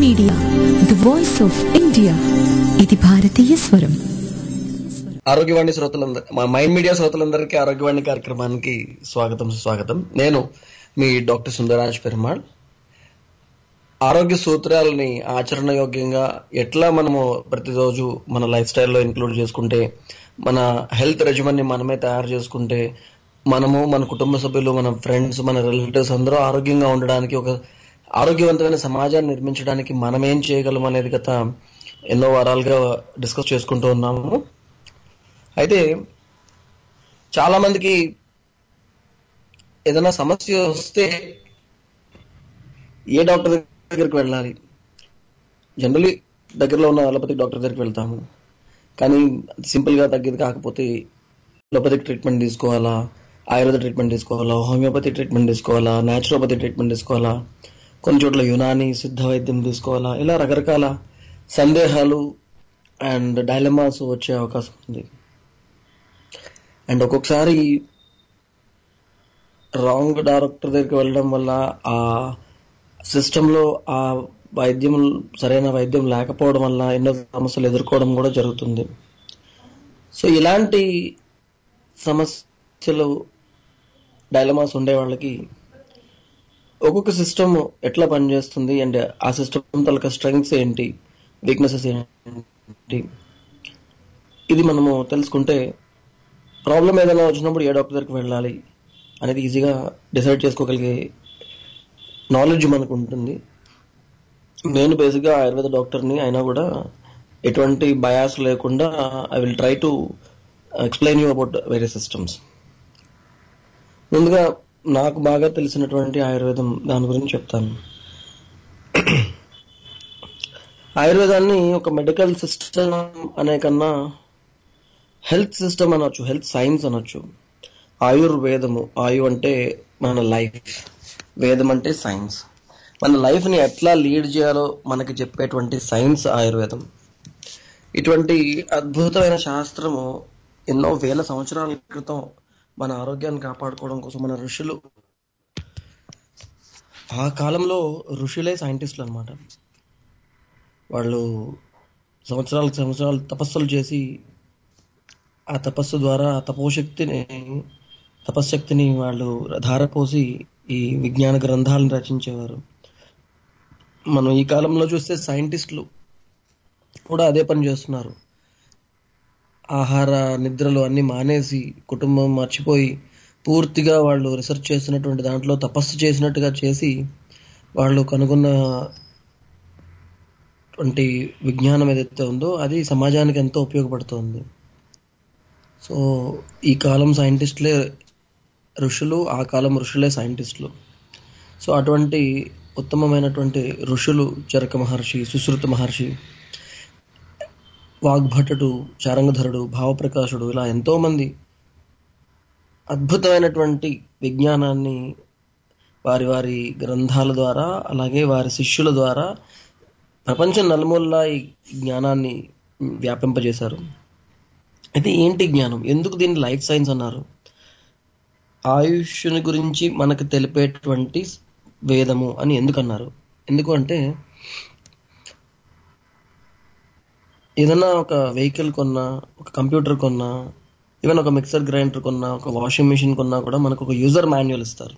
Media the voice of India ఇది భారతీయ స్వరం ఆరోగ్యవాణి శ్రోతలందరూ మా మైండ్ మీడియా శ్రోతలందరికీ ఆరోగ్యవాణి కార్యక్రమానికి స్వాగతం సుస్వాగతం నేను మీ డాక్టర్ సుందరాజ్ పెరుమాళ్ ఆరోగ్య సూత్రాలని ఆచరణ యోగ్యంగా ఎట్లా మనము ప్రతిరోజు మన లైఫ్ స్టైల్లో ఇంక్లూడ్ చేసుకుంటే మన హెల్త్ రెజ్యూమన్ ని మనమే తయారు చేసుకుంటే మనము మన కుటుంబ సభ్యులు మన ఫ్రెండ్స్ మన రిలేటివ్స్ అందరూ ఆరోగ్యంగా ఉండడానికి ఒక ఆరోగ్యవంతమైన సమాజాన్ని నిర్మించడానికి మనం ఏం చేయగలం అనేది గత ఎన్నో వారాలుగా డిస్కస్ చేసుకుంటూ ఉన్నాము అయితే చాలా మందికి ఏదైనా సమస్య వస్తే ఏ డాక్టర్ దగ్గరికి వెళ్ళాలి జనరలీ దగ్గరలో ఉన్న అలోపతిక్ డాక్టర్ దగ్గరికి వెళ్తాము కానీ సింపుల్ గా తగ్గేది కాకపోతే అలోపతిక్ ట్రీట్మెంట్ తీసుకోవాలా ఆయుర్వేద ట్రీట్మెంట్ తీసుకోవాలా హోమియోపతి ట్రీట్మెంట్ తీసుకోవాలా న్యాచురోపతి ట్రీట్మెంట్ తీసుకోవాలా కొన్ని చోట్ల యునాని సిద్ధ వైద్యం తీసుకోవాలా ఇలా రకరకాల సందేహాలు అండ్ డైలమాస్ వచ్చే అవకాశం ఉంది అండ్ ఒక్కొక్కసారి రాంగ్ డాక్టర్ దగ్గరికి వెళ్ళడం వల్ల ఆ సిస్టమ్ లో ఆ వైద్యం సరైన వైద్యం లేకపోవడం వల్ల ఎన్నో సమస్యలు ఎదుర్కోవడం కూడా జరుగుతుంది సో ఇలాంటి సమస్యలు డైలమాస్ ఉండే వాళ్ళకి ఒక్కొక్క సిస్టమ్ ఎట్లా పనిచేస్తుంది అండ్ ఆ సిస్టమ్ తలక స్ట్రెంగ్స్ ఏంటి వీక్నెసెస్ ఏంటి ఇది మనము తెలుసుకుంటే ప్రాబ్లం ఏదైనా వచ్చినప్పుడు ఏ డాక్టర్ దగ్గరికి వెళ్ళాలి అనేది ఈజీగా డిసైడ్ చేసుకోగలిగే నాలెడ్జ్ మనకు ఉంటుంది నేను బేసిక్గా ఆయుర్వేద డాక్టర్ని అయినా కూడా ఎటువంటి బయాస్ లేకుండా I will try to explain you about వేరే సిస్టమ్స్ ముందుగా నాకు బాగా తెలిసినటువంటి ఆయుర్వేదం దాని గురించి చెప్తాను ఆయుర్వేదాన్ని ఒక మెడికల్ సిస్టమ్ అనే కన్నా హెల్త్ సిస్టమ్ అనొచ్చు హెల్త్ సైన్స్ అనొచ్చు ఆయుర్వేదము ఆయు అంటే మన లైఫ్ వేదం అంటే సైన్స్ మన లైఫ్ ని ఎట్లా లీడ్ చేయాలో మనకి చెప్పేటువంటి సైన్స్ ఆయుర్వేదం ఇటువంటి అద్భుతమైన శాస్త్రము ఎన్నో వేల సంవత్సరాల క్రితం మన ఆరోగ్యాన్ని కాపాడుకోవడం కోసం మన ఋషులు ఆ కాలంలో ఋషులే సైంటిస్టులు అన్నమాట వాళ్ళు సంవత్సరాల సంవత్సరాలు తపస్సులు చేసి ఆ తపస్సు ద్వారా ఆ తపోశక్తిని తపశ్శక్తిని వాళ్ళు ధారపోసి ఈ విజ్ఞాన గ్రంథాలను రచించేవారు మనం ఈ కాలంలో చూస్తే సైంటిస్టులు కూడా అదే పని చేస్తున్నారు ఆహార నిద్రలు అన్ని మానేసి కుటుంబం మర్చిపోయి పూర్తిగా వాళ్ళు రీసెర్చ్ చేస్తున్నటువంటి దాంట్లో తపస్సు చేసినట్టుగా చేసి వాళ్ళు కనుగొన్న వంటి విజ్ఞానం ఏదైతే ఉందో అది సమాజానికి ఎంతో ఉపయోగపడుతుంది సో ఈ కాలం సైంటిస్టులే ఋషులు ఆ కాలం ఋషులే సైంటిస్టులు సో అటువంటి ఉత్తమమైనటువంటి ఋషులు చరక మహర్షి సుశ్రుత మహర్షి వాగ్భటుడు చారంగధరుడు భావప్రకాశుడు ఇలా ఎంతో మంది అద్భుతమైనటువంటి విజ్ఞానాన్ని వారి వారి గ్రంథాల ద్వారా అలాగే వారి శిష్యుల ద్వారా ప్రపంచం నలుమూలలా ఈ జ్ఞానాన్ని వ్యాపింపజేశారు అయితే ఏంటి జ్ఞానం ఎందుకు దీన్ని లైఫ్ సైన్స్ అన్నారు ఆయుష్ని గురించి మనకు తెలిపేటువంటి వేదము అని ఎందుకు అన్నారు ఎందుకు అంటే ఏదైనా ఒక వెహికల్ కొన్నా ఒక కంప్యూటర్ కొన్నా ఈవెన్ ఒక మిక్సర్ గ్రైండర్ కొన్నా ఒక వాషింగ్ మిషన్ కొన్నా కూడా మనకు ఒక యూజర్ మాన్యువల్ ఇస్తారు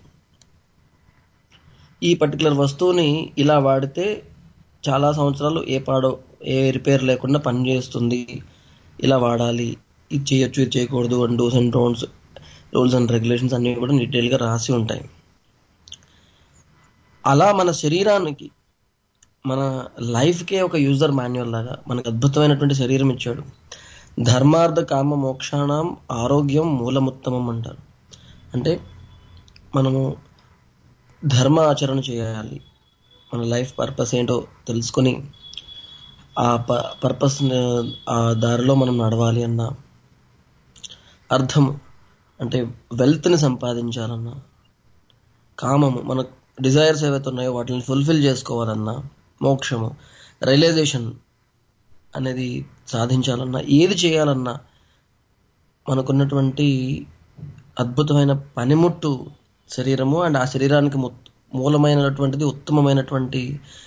ఈ పర్టికులర్ వస్తువుని ఇలా వాడితే చాలా సంవత్సరాలు ఏ పాడో ఏ రిపేర్ లేకుండా పనిచేస్తుంది ఇలా వాడాలి ఇది చేయొచ్చు ఇది చేయకూడదు and dos and don'ts rules and regulations అన్ని కూడా డీటెయిల్గా రాసి ఉంటాయి అలా మన శరీరానికి మన లైఫ్కే ఒక యూజర్ మాన్యువల్ లాగా మనకు అద్భుతమైనటువంటి శరీరం ఇచ్చాడు ధర్మార్థ కామ మోక్షాణం ఆరోగ్యం మూలముత్తమం అంటారు అంటే మనము ధర్మ ఆచరణ చేయాలి మన లైఫ్ పర్పస్ ఏంటో తెలుసుకొని ఆ ప పర్పస్ ఆ దారిలో మనం నడవాలి అన్న అర్థం అంటే వెల్త్ని సంపాదించాలన్నా కామము మన డిజైర్స్ ఏవైతే ఉన్నాయో వాటిని ఫుల్ఫిల్ చేసుకోవాలన్నా మోక్షము రియలైజేషన్ అనేది సాధించాలన్నా ఏది చేయాలన్నా మనకున్నటువంటి అద్భుతమైన పనిముట్టు శరీరము అండ్ ఆ శరీరానికి ము- మూలమైనటువంటిది ఉత్తమమైనటువంటి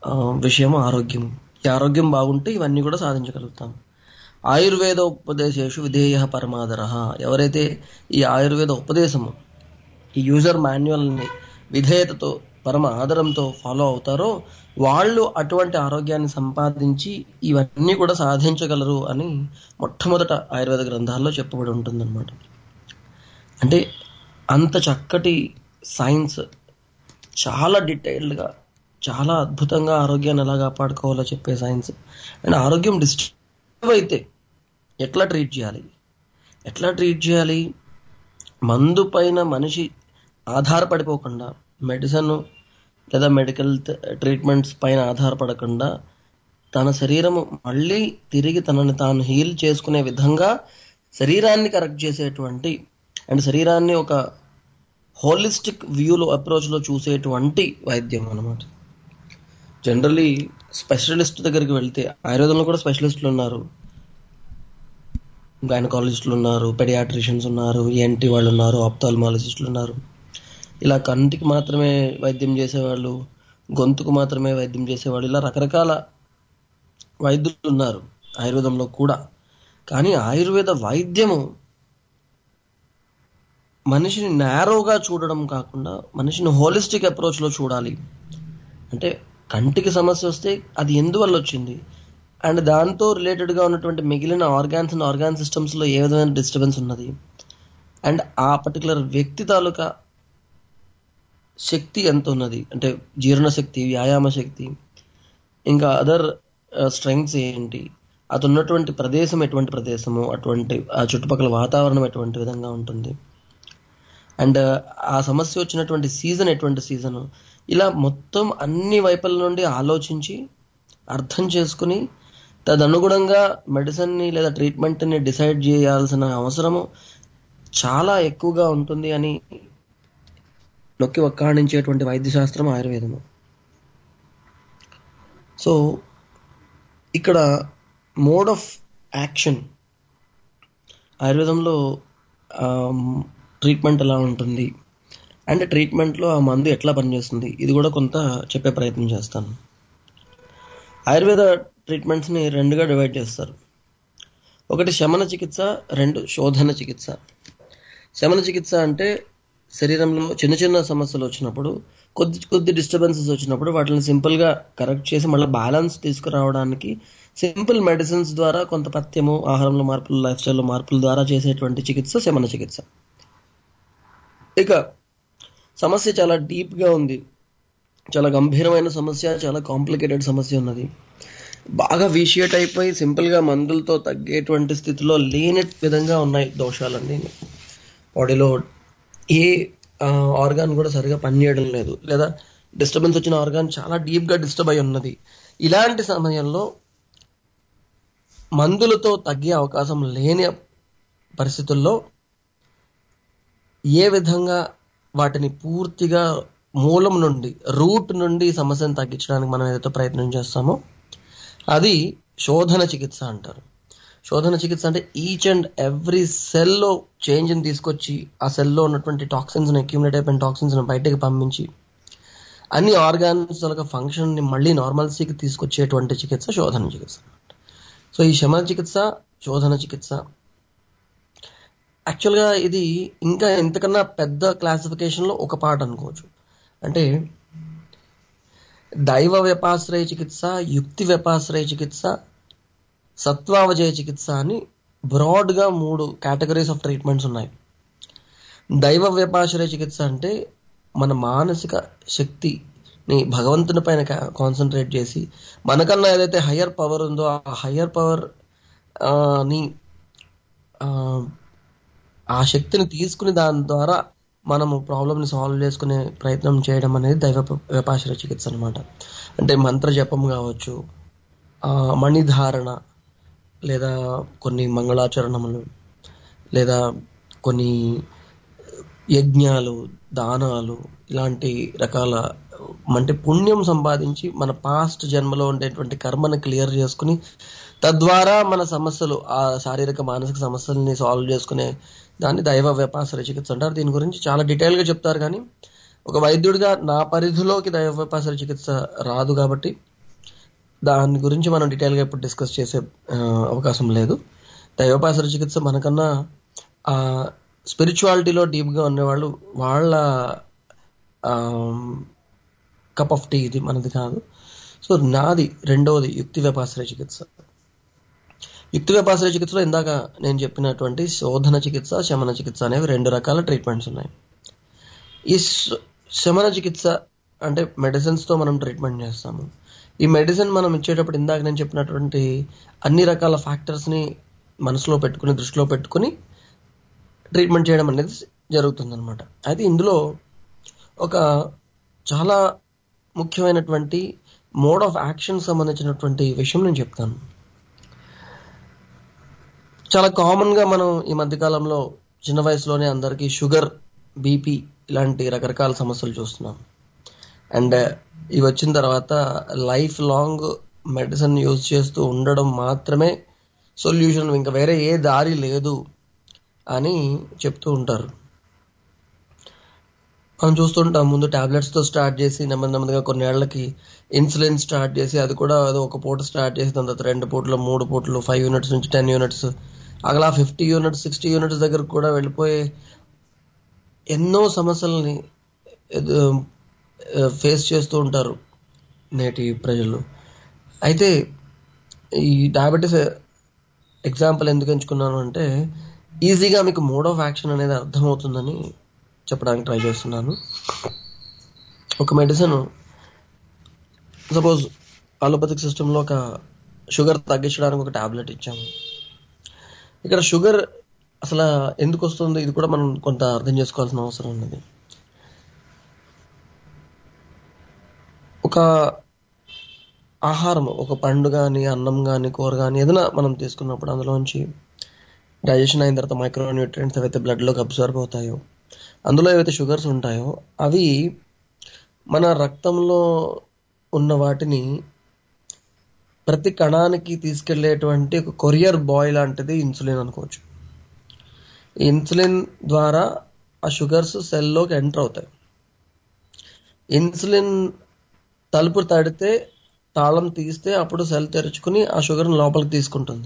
ఆ, విషయం ఆరోగ్యం ఈ ఆరోగ్యం బాగుంటే ఇవన్నీ కూడా సాధించగలుగుతాం ఆయుర్వేద ఉపదేశేషు విధేయ పరమాదర ఎవరైతే ఈ ఆయుర్వేద ఉపదేశము ఈ యూజర్ మాన్యువల్ని విధేయతతో పరమ ఆదరంతో ఫాలో అవుతారో వాళ్ళు అటువంటి ఆరోగ్యాన్ని సంపాదించి ఇవన్నీ కూడా సాధించగలరు అని మొట్టమొదట ఆయుర్వేద గ్రంథాల్లో చెప్పబడి ఉంటుందన్నమాట అంటే అంత చక్కటి సైన్స్ చాలా డీటెయిల్డ్గా చాలా అద్భుతంగా ఆరోగ్యాన్ని ఎలా కాపాడుకోవాలో చెప్పే సైన్స్ అండ్ ఆరోగ్యం డిస్టర్బ్ అయితే ఎట్లా ట్రీట్ చేయాలి ఎట్లా ట్రీట్ చేయాలి మందు పైన మనిషి ఆధారపడిపోకుండా మెడిసిన్ లేదా మెడికల్ ట్రీట్మెంట్స్ పైన ఆధారపడకుండా తన శరీరము మళ్ళీ తిరిగి తనని తాను హీల్ చేసుకునే విధంగా శరీరాన్ని కరెక్ట్ చేసేటువంటి అండ్ శరీరాన్ని ఒక హోలిస్టిక్ వ్యూలో అప్రోచ్లో చూసేటువంటి వైద్యం అనమాట జనరలీ స్పెషలిస్ట్ దగ్గరికి వెళ్తే ఆయుర్వేదంలో కూడా స్పెషలిస్టులు ఉన్నారు గైనకాలజిస్టులు ఉన్నారు పెడియాట్రిషియన్స్ ఉన్నారు ఎన్టీ వాళ్ళు ఉన్నారు ఆప్థాల్మాలజిస్టులు ఉన్నారు ఇలా కంటికి మాత్రమే వైద్యం చేసేవాళ్ళు గొంతుకు మాత్రమే వైద్యం చేసేవాళ్ళు ఇలా రకరకాల వైద్యులు ఉన్నారు ఆయుర్వేదంలో కూడా కానీ ఆయుర్వేద వైద్యము మనిషిని నేరోగా చూడడం కాకుండా మనిషిని హోలిస్టిక్ అప్రోచ్లో చూడాలి అంటే కంటికి సమస్య వస్తే అది ఎందువల్ల వచ్చింది అండ్ దాంతో రిలేటెడ్గా ఉన్నటువంటి మిగిలిన ఆర్గాన్స్ అండ్ ఆర్గాన్ సిస్టమ్స్లో ఏ విధమైన డిస్టర్బెన్స్ ఉన్నది అండ్ ఆ పర్టికులర్ వ్యక్తి తాలూకా శక్తి ఎంత ఉన్నది అంటే జీర్ణ శక్తి వ్యాయామ శక్తి ఇంకా అదర్ స్ట్రెంగ్స్ ఏంటి అది ఉన్నటువంటి ప్రదేశం ఎటువంటి ప్రదేశము అటువంటి ఆ చుట్టుపక్కల వాతావరణం ఎటువంటి విధంగా ఉంటుంది అండ్ ఆ సమస్య వచ్చినటువంటి సీజన్ ఎటువంటి సీజన్ ఇలా మొత్తం అన్ని వైపుల నుండి ఆలోచించి అర్థం చేసుకుని తదనుగుణంగా మెడిసిన్ని లేదా ట్రీట్మెంట్ని డిసైడ్ చేయాల్సిన అవసరము చాలా ఎక్కువగా ఉంటుంది అని నొక్కి ఒక్కాడించేటువంటి వైద్యశాస్త్రం ఆయుర్వేదము సో ఇక్కడ మోడ్ ఆఫ్ యాక్షన్ ఆయుర్వేదంలో ట్రీట్మెంట్ ఎలా ఉంటుంది అండ్ ట్రీట్మెంట్లో ఆ మందు ఎట్లా పనిచేస్తుంది ఇది కూడా కొంత చెప్పే ప్రయత్నం చేస్తాను ఆయుర్వేద ట్రీట్మెంట్స్ని రెండుగా డివైడ్ చేస్తారు ఒకటి శమన చికిత్స రెండు శోధన చికిత్స శమన చికిత్స అంటే శరీరంలో చిన్న చిన్న సమస్యలు వచ్చినప్పుడు కొద్ది కొద్ది డిస్టర్బెన్సెస్ వచ్చినప్పుడు వాటిని సింపుల్గా కరెక్ట్ చేసి మళ్ళీ బ్యాలెన్స్ తీసుకురావడానికి సింపుల్ మెడిసిన్స్ ద్వారా కొంత పథ్యము ఆహారంలో మార్పులు లైఫ్ స్టైల్లో మార్పుల ద్వారా చేసేటువంటి చికిత్స శమన చికిత్స ఇక సమస్య చాలా డీప్గా ఉంది చాలా గంభీరమైన సమస్య చాలా కాంప్లికేటెడ్ సమస్య ఉన్నది బాగా విషియేట్ అయిపోయి సింపుల్గా మందులతో తగ్గేటువంటి స్థితిలో లేని విధంగా ఉన్నాయి దోషాలన్నీ బాడీలో ఏ ఆర్గాన్ కూడా సరిగా పనిచేయడం లేదు లేదా డిస్టర్బెన్స్ వచ్చిన ఆర్గాన్ చాలా డీప్గా డిస్టర్బ్ అయి ఉన్నది ఇలాంటి సమయంలో మందులతో తగ్గే అవకాశం లేని పరిస్థితుల్లో ఏ విధంగా వాటిని పూర్తిగా మూలం నుండి రూట్ నుండి సమస్యను తగ్గించడానికి మనం ఏదైతే ప్రయత్నం చేస్తామో అది శోధన చికిత్స అంటారు శోధన చికిత్స అంటే ఈచ్ అండ్ ఎవ్రీ సెల్లో చేంజ్ని తీసుకొచ్చి ఆ సెల్లో ఉన్నటువంటి టాక్సిన్స్ని అక్యూమిలేట్ అయిపోయిన టాక్సిన్స్ని బయటకు పంపించి అన్ని ఆర్గాన్స్ యొక్క ఫంక్షన్ని మళ్ళీ నార్మల్సీకి తీసుకొచ్చేటువంటి చికిత్స శోధన చికిత్స సో ఈ శమన చికిత్స శోధన చికిత్స యాక్చువల్గా ఇది ఇంకా ఎంతకన్నా పెద్ద క్లాసిఫికేషన్లో ఒక పార్ట్ అనుకోవచ్చు అంటే దైవ వ్యపాశ్రయ చికిత్స యుక్తి వ్యపాశ్రయ చికిత్స సత్వావజయ చికిత్స అని బ్రాడ్గా మూడు కేటగిరీస్ ఆఫ్ ట్రీట్మెంట్స్ ఉన్నాయి దైవ వ్యపాశ్రయ చికిత్స అంటే మన మానసిక శక్తిని భగవంతుని పైన కాన్సన్ట్రేట్ చేసి మనకన్నా ఏదైతే హయ్యర్ పవర్ ఉందో ఆ హయ్యర్ పవర్ ని ఆ శక్తిని తీసుకుని దాని ద్వారా మనము ప్రాబ్లమ్ని సాల్వ్ చేసుకునే ప్రయత్నం చేయడం అనేది దైవ వ్యపాశ్రయ చికిత్స అనమాట అంటే మంత్ర జపం కావచ్చు మణిధారణ లేదా కొన్ని మంగళాచరణములు లేదా కొన్ని యజ్ఞాలు దానాలు ఇలాంటి రకాల అంటే పుణ్యం సంపాదించి మన పాస్ట్ జన్మలో ఉండేటువంటి కర్మను క్లియర్ చేసుకుని తద్వారా మన సమస్యలు ఆ శారీరక మానసిక సమస్యల్ని సాల్వ్ చేసుకునే దాన్ని దైవ వ్యాపాసర చికిత్స అంటారు దీని గురించి చాలా డీటెయిల్ గా చెప్తారు కానీ ఒక వైద్యుడిగా నా పరిధిలోకి దైవ వ్యాపాసర చికిత్స రాదు కాబట్టి దాని గురించి మనం డీటెయిల్గా ఇప్పుడు డిస్కస్ చేసే ఆ, అవకాశం లేదు దైవోపాసన చికిత్స మనకన్నా ఆ స్పిరిచువాలిటీలో డీప్గా ఉండేవాళ్ళు వాళ్ళ కప్ ఆఫ్ టీ ఇది మనది కాదు సో నాది రెండవది యుక్తి వ్యాపాశ్రయ చికిత్స యుక్తి వ్యాపాశ్రయ చికిత్సలో ఇందాక నేను చెప్పినటువంటి శోధన చికిత్స శమన చికిత్స అనేవి రెండు రకాల ట్రీట్మెంట్స్ ఉన్నాయి ఈ శ- శమన చికిత్స అంటే మెడిసిన్స్ తో మనం ట్రీట్మెంట్ చేస్తాము ఈ మెడిసిన్ మనం ఇచ్చేటప్పుడు ఇందాక నేను చెప్పినటువంటి అన్ని రకాల ఫ్యాక్టర్స్ ని మనసులో పెట్టుకుని దృష్టిలో పెట్టుకుని ట్రీట్మెంట్ చేయడం అనేది జరుగుతుంది అనమాట అయితే ఇందులో ఒక చాలా ముఖ్యమైనటువంటి మోడ్ ఆఫ్ యాక్షన్ సంబంధించినటువంటి విషయం నేను చెప్తాను చాలా కామన్ గా మనం ఈ మధ్య కాలంలో చిన్న వయసులోనే అందరికీ షుగర్ బీపీ ఇలాంటి రకరకాల సమస్యలు చూస్తున్నాం అండ్ ఇవి వచ్చిన తర్వాత లైఫ్ లాంగ్ మెడిసిన్ యూజ్ చేస్తూ ఉండడం మాత్రమే సొల్యూషన్ ఇంకా వేరే ఏ దారి లేదు అని చెప్తూ ఉంటారు మనం చూస్తుంటాం ముందు టాబ్లెట్స్ తో స్టార్ట్ చేసి నెమ్మది నెమ్మదిగా కొన్నేళ్లకి ఇన్సులిన్ స్టార్ట్ చేసి అది కూడా ఏదో ఒక పూట స్టార్ట్ చేసి దాని తర్వాత రెండు పూటలు మూడు పూటలు ఫైవ్ యూనిట్స్ నుంచి టెన్ యూనిట్స్ అలా ఫిఫ్టీ యూనిట్స్ సిక్స్టీ యూనిట్స్ దగ్గరకు కూడా వెళ్ళిపోయి ఎన్నో సమస్యల్ని ఫేస్ చేస్తూ ఉంటారు నేటి ప్రజలు అయితే ఈ డయాబెటీస్ ఎగ్జాంపుల్ ఎందుకు ఎంచుకున్నాను అంటే ఈజీగా మీకు మోడ్ ఆఫ్ యాక్షన్ అనేది అర్థమవుతుందని చెప్పడానికి ట్రై చేస్తున్నాను ఒక మెడిసిన్ సపోజ్ అలోపతిక్ సిస్టంలో ఒక షుగర్ తగ్గించడానికి ఒక టాబ్లెట్ ఇచ్చాము ఇక్కడ షుగర్ అసలు ఎందుకు వస్తుంది ఇది కూడా మనం కొంత అర్థం చేసుకోవాల్సిన అవసరం ఉన్నది ఒక ఆహారం ఒక పండు కానీ అన్నం కానీ కూర కానీ ఏదైనా మనం తీసుకున్నప్పుడు అందులోంచి డైజెషన్ అయిన తర్వాత మైక్రో న్యూట్రియంట్స్ ఏవైతే బ్లడ్లోకి అబ్జర్వ్ అవుతాయో అందులో ఏవైతే షుగర్స్ ఉంటాయో అవి మన రక్తంలో ఉన్న వాటిని ప్రతి కణానికి తీసుకెళ్లేటువంటి ఒక కొరియర్ బాయ్ లాంటిది ఇన్సులిన్ అనుకోవచ్చు ఈ ఇన్సులిన్ ద్వారా ఆ షుగర్స్ సెల్లోకి ఎంటర్ అవుతాయి ఇన్సులిన్ తలుపు తడితే తాళం తీస్తే అప్పుడు సెల్ తెరుచుకుని ఆ షుగర్ని లోపలికి తీసుకుంటుంది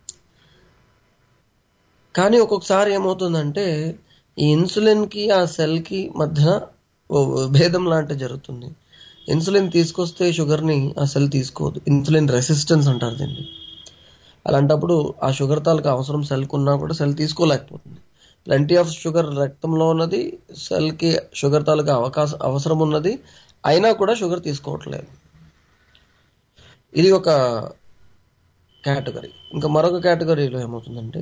కానీ ఒక్కొక్కసారి ఏమవుతుందంటే ఈ ఇన్సులిన్ కి ఆ సెల్ కి మధ్య ఓ భేదం లాంటిది జరుగుతుంది ఇన్సులిన్ తీసుకొస్తే షుగర్ ని ఆ సెల్ తీసుకోదు ఇన్సులిన్ రెసిస్టెన్స్ అంటారు దీన్ని అలాంటప్పుడు ఆ షుగర్ తాలూకు అవసరం సెల్ కు ఉన్నా కూడా సెల్ తీసుకోలేకపోతుంది ప్lenty ఆఫ్ షుగర్ రక్తంలో ఉన్నది సెల్ కి షుగర్ తాలూకు అవకాశం అవసరం ఉన్నది అయినా కూడా షుగర్ తీసుకోవట్లేదు ఇది ఒక కేటగిరీ ఇంకా మరొక కేటగిరీలో ఏమవుతుందంటే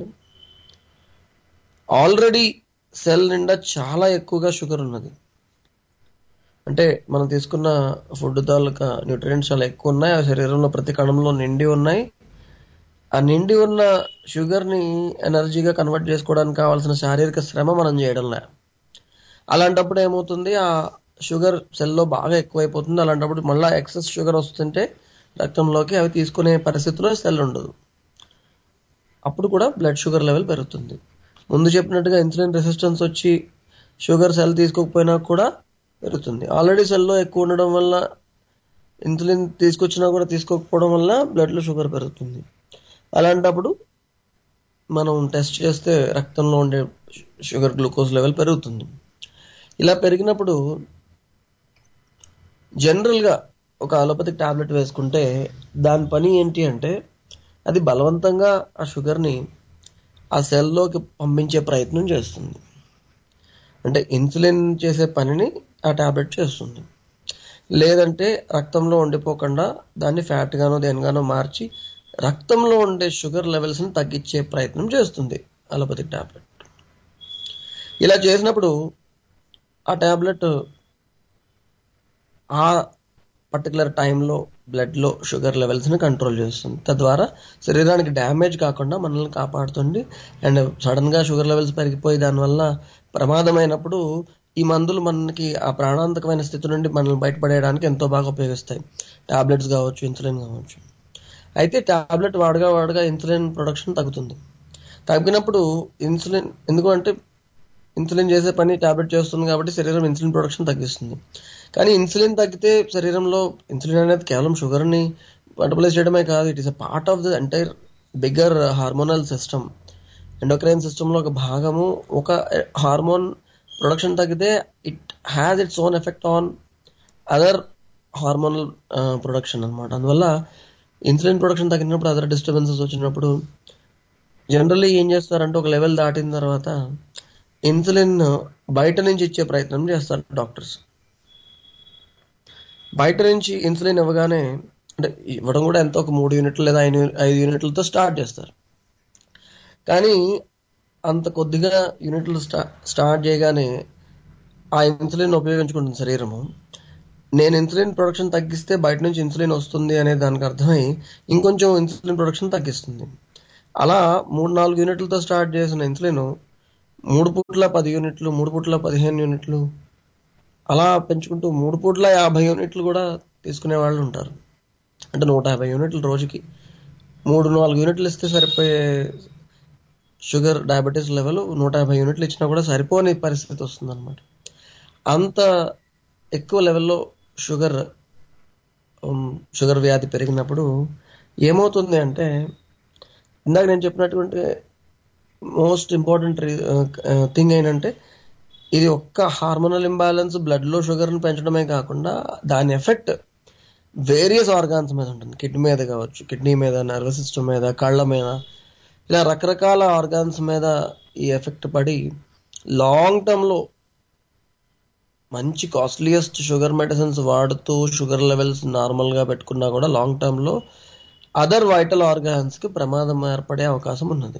ఆల్రెడీ సెల్ నిండా చాలా ఎక్కువగా షుగర్ ఉన్నది అంటే మనం తీసుకున్న ఫుడ్ తాలూకా న్యూట్రియంట్స్ చాలా ఎక్కువ ఉన్నాయి ఆ శరీరంలో ప్రతి కణంలో నిండి ఉన్నాయి ఆ నిండి ఉన్న షుగర్ ని ఎనర్జీగా కన్వర్ట్ చేసుకోవడానికి కావాల్సిన శారీరక శ్రమ మనం చేయడంలే అలాంటప్పుడు ఏమవుతుంది ఆ షుగర్ సెల్లో బాగా ఎక్కువైపోతుంది అలాంటప్పుడు మళ్ళీ ఎక్సెస్ షుగర్ వస్తుంటే రక్తంలోకి అవి తీసుకునే పరిస్థితిలో సెల్ ఉండదు అప్పుడు కూడా బ్లడ్ షుగర్ లెవెల్ పెరుగుతుంది ముందు చెప్పినట్టుగా ఇన్సులిన్ రెసిస్టెన్స్ వచ్చి షుగర్ సెల్ తీసుకోకపోయినా కూడా పెరుగుతుంది ఆల్రెడీ సెల్లో ఎక్కువ ఉండడం వల్ల ఇన్సులిన్ తీసుకొచ్చినా కూడా తీసుకోకపోవడం వల్ల బ్లడ్ లో షుగర్ పెరుగుతుంది అలాంటప్పుడు మనం టెస్ట్ చేస్తే రక్తంలో ఉండే షుగర్ గ్లూకోజ్ లెవెల్ పెరుగుతుంది ఇలా పెరిగినప్పుడు జనరల్ గా ఒక అలోపతిక్ టాబ్లెట్ వేసుకుంటే దాని పని ఏంటి అంటే అది బలవంతంగా ఆ షుగర్ ని ఆ సెల్లోకి పంపించే ప్రయత్నం చేస్తుంది అంటే ఇన్సులిన్ చేసే పనిని ఆ టాబ్లెట్ చేస్తుంది లేదంటే రక్తంలో ఉండిపోకుండా దాన్ని ఫ్యాట్ గానో దేనిగానో మార్చి రక్తంలో ఉండే షుగర్ లెవెల్స్ ని తగ్గించే ప్రయత్నం చేస్తుంది అలోపతిక్ టాబ్లెట్ ఇలా చేసినప్పుడు ఆ టాబ్లెట్ ఆ పర్టికులర్ టైంలో బ్లడ్ లో షుగర్ లెవెల్స్ ని కంట్రోల్ చేస్తుంది తద్వారా శరీరానికి డ్యామేజ్ కాకుండా మనల్ని కాపాడుతుంది అండ్ సడన్ గా షుగర్ లెవెల్స్ పెరిగిపోయి దానివల్ల ప్రమాదమైనప్పుడు ఈ మందులు మనకి ఆ ప్రాణాంతకమైన స్థితి నుండి మనల్ని బయటపడేయడానికి ఎంతో బాగా ఉపయోగిస్తాయి టాబ్లెట్స్ కావచ్చు ఇన్సులిన్ కావచ్చు అయితే టాబ్లెట్ వాడగా వాడగా ఇన్సులిన్ ప్రొడక్షన్ తగ్గుతుంది తగ్గినప్పుడు ఇన్సులిన్ ఎందుకంటే ఇన్సులిన్ చేసే పని టాబ్లెట్ చేస్తుంది కాబట్టి శరీరం ఇన్సులిన్ ప్రొడక్షన్ తగ్గిస్తుంది కానీ ఇన్సులిన్ తగ్గితే శరీరంలో ఇన్సులిన్ అనేది కేవలం షుగర్ ని మెటబలైజ్ చేయడమే కాదు it is a part of the entire bigger hormonal system endocrine సిస్టంలో ఒక భాగము ఒక హార్మోన్ ప్రొడక్షన్ తగ్గితే it has its own effect on other hormonal production అనమాట అందువల్ల ఇన్సులిన్ ప్రొడక్షన్ తగ్గినప్పుడు అదర్ డిస్టర్బెన్సెస్ వచ్చినప్పుడు జనరల్లీ ఏం చేస్తారంటే ఒక లెవెల్ దాటిన తర్వాత ఇన్సులిన్ బయట నుంచి ఇచ్చే ప్రయత్నం చేస్తారు డాక్టర్స్ బయట నుంచి ఇన్సులిన్ ఇవ్వగానే అంటే ఇవ్వడం కూడా ఎంతో ఒక మూడు యూనిట్లు లేదా ఐదు ఐదు యూనిట్లతో స్టార్ట్ చేస్తారు కానీ అంత కొద్దిగా యూనిట్లు స్టా స్టార్ట్ చేయగానే ఆ ఇన్సులిన్ ఉపయోగించుకుంటుంది శరీరము నేను ఇన్సులిన్ ప్రొడక్షన్ తగ్గిస్తే బయట నుంచి ఇన్సులిన్ వస్తుంది అనే దానికి అర్థమై ఇంకొంచెం ఇన్సులిన్ ప్రొడక్షన్ తగ్గిస్తుంది అలా మూడు నాలుగు యూనిట్లతో స్టార్ట్ చేసిన ఇన్సులిన్ మూడు పూట్ల పది యూనిట్లు మూడు పూట్ల పదిహేను యూనిట్లు అలా పెంచుకుంటూ మూడు పూట్ల యాభై యూనిట్లు కూడా తీసుకునే వాళ్ళు ఉంటారు అంటే నూట యాభై యూనిట్లు రోజుకి మూడు నాలుగు యూనిట్లు ఇస్తే సరిపోయే షుగర్ డయాబెటీస్ లెవెల్ నూట యాభై యూనిట్లు ఇచ్చినా కూడా సరిపోని పరిస్థితి వస్తుంది అనమాట అంత ఎక్కువ లెవెల్లో షుగర్ షుగర్ వ్యాధి పెరిగినప్పుడు ఏమవుతుంది అంటే ఇందాక నేను చెప్పినటువంటి మోస్ట్ ఇంపార్టెంట్ థింగ్ ఏంటంటే ఇది ఒక్క హార్మోనల్ ఇంబ్యాలెన్స్ బ్లడ్లో షుగర్ని పెంచడమే కాకుండా దాని ఎఫెక్ట్ వేరియస్ ఆర్గాన్స్ మీద ఉంటుంది కిడ్నీ మీద కావచ్చు కిడ్నీ మీద నర్వస్ సిస్టమ్ మీద కళ్ళ మీద ఇలా రకరకాల ఆర్గాన్స్ మీద ఈ ఎఫెక్ట్ పడి లాంగ్ టర్మ్లో మంచి కాస్ట్లీయెస్ట్ షుగర్ మెడిసిన్స్ వాడుతూ షుగర్ లెవెల్స్ నార్మల్గా పెట్టుకున్నా కూడా లాంగ్ టర్మ్లో అదర్ వైటల్ ఆర్గాన్స్కి ప్రమాదం ఏర్పడే అవకాశం ఉన్నది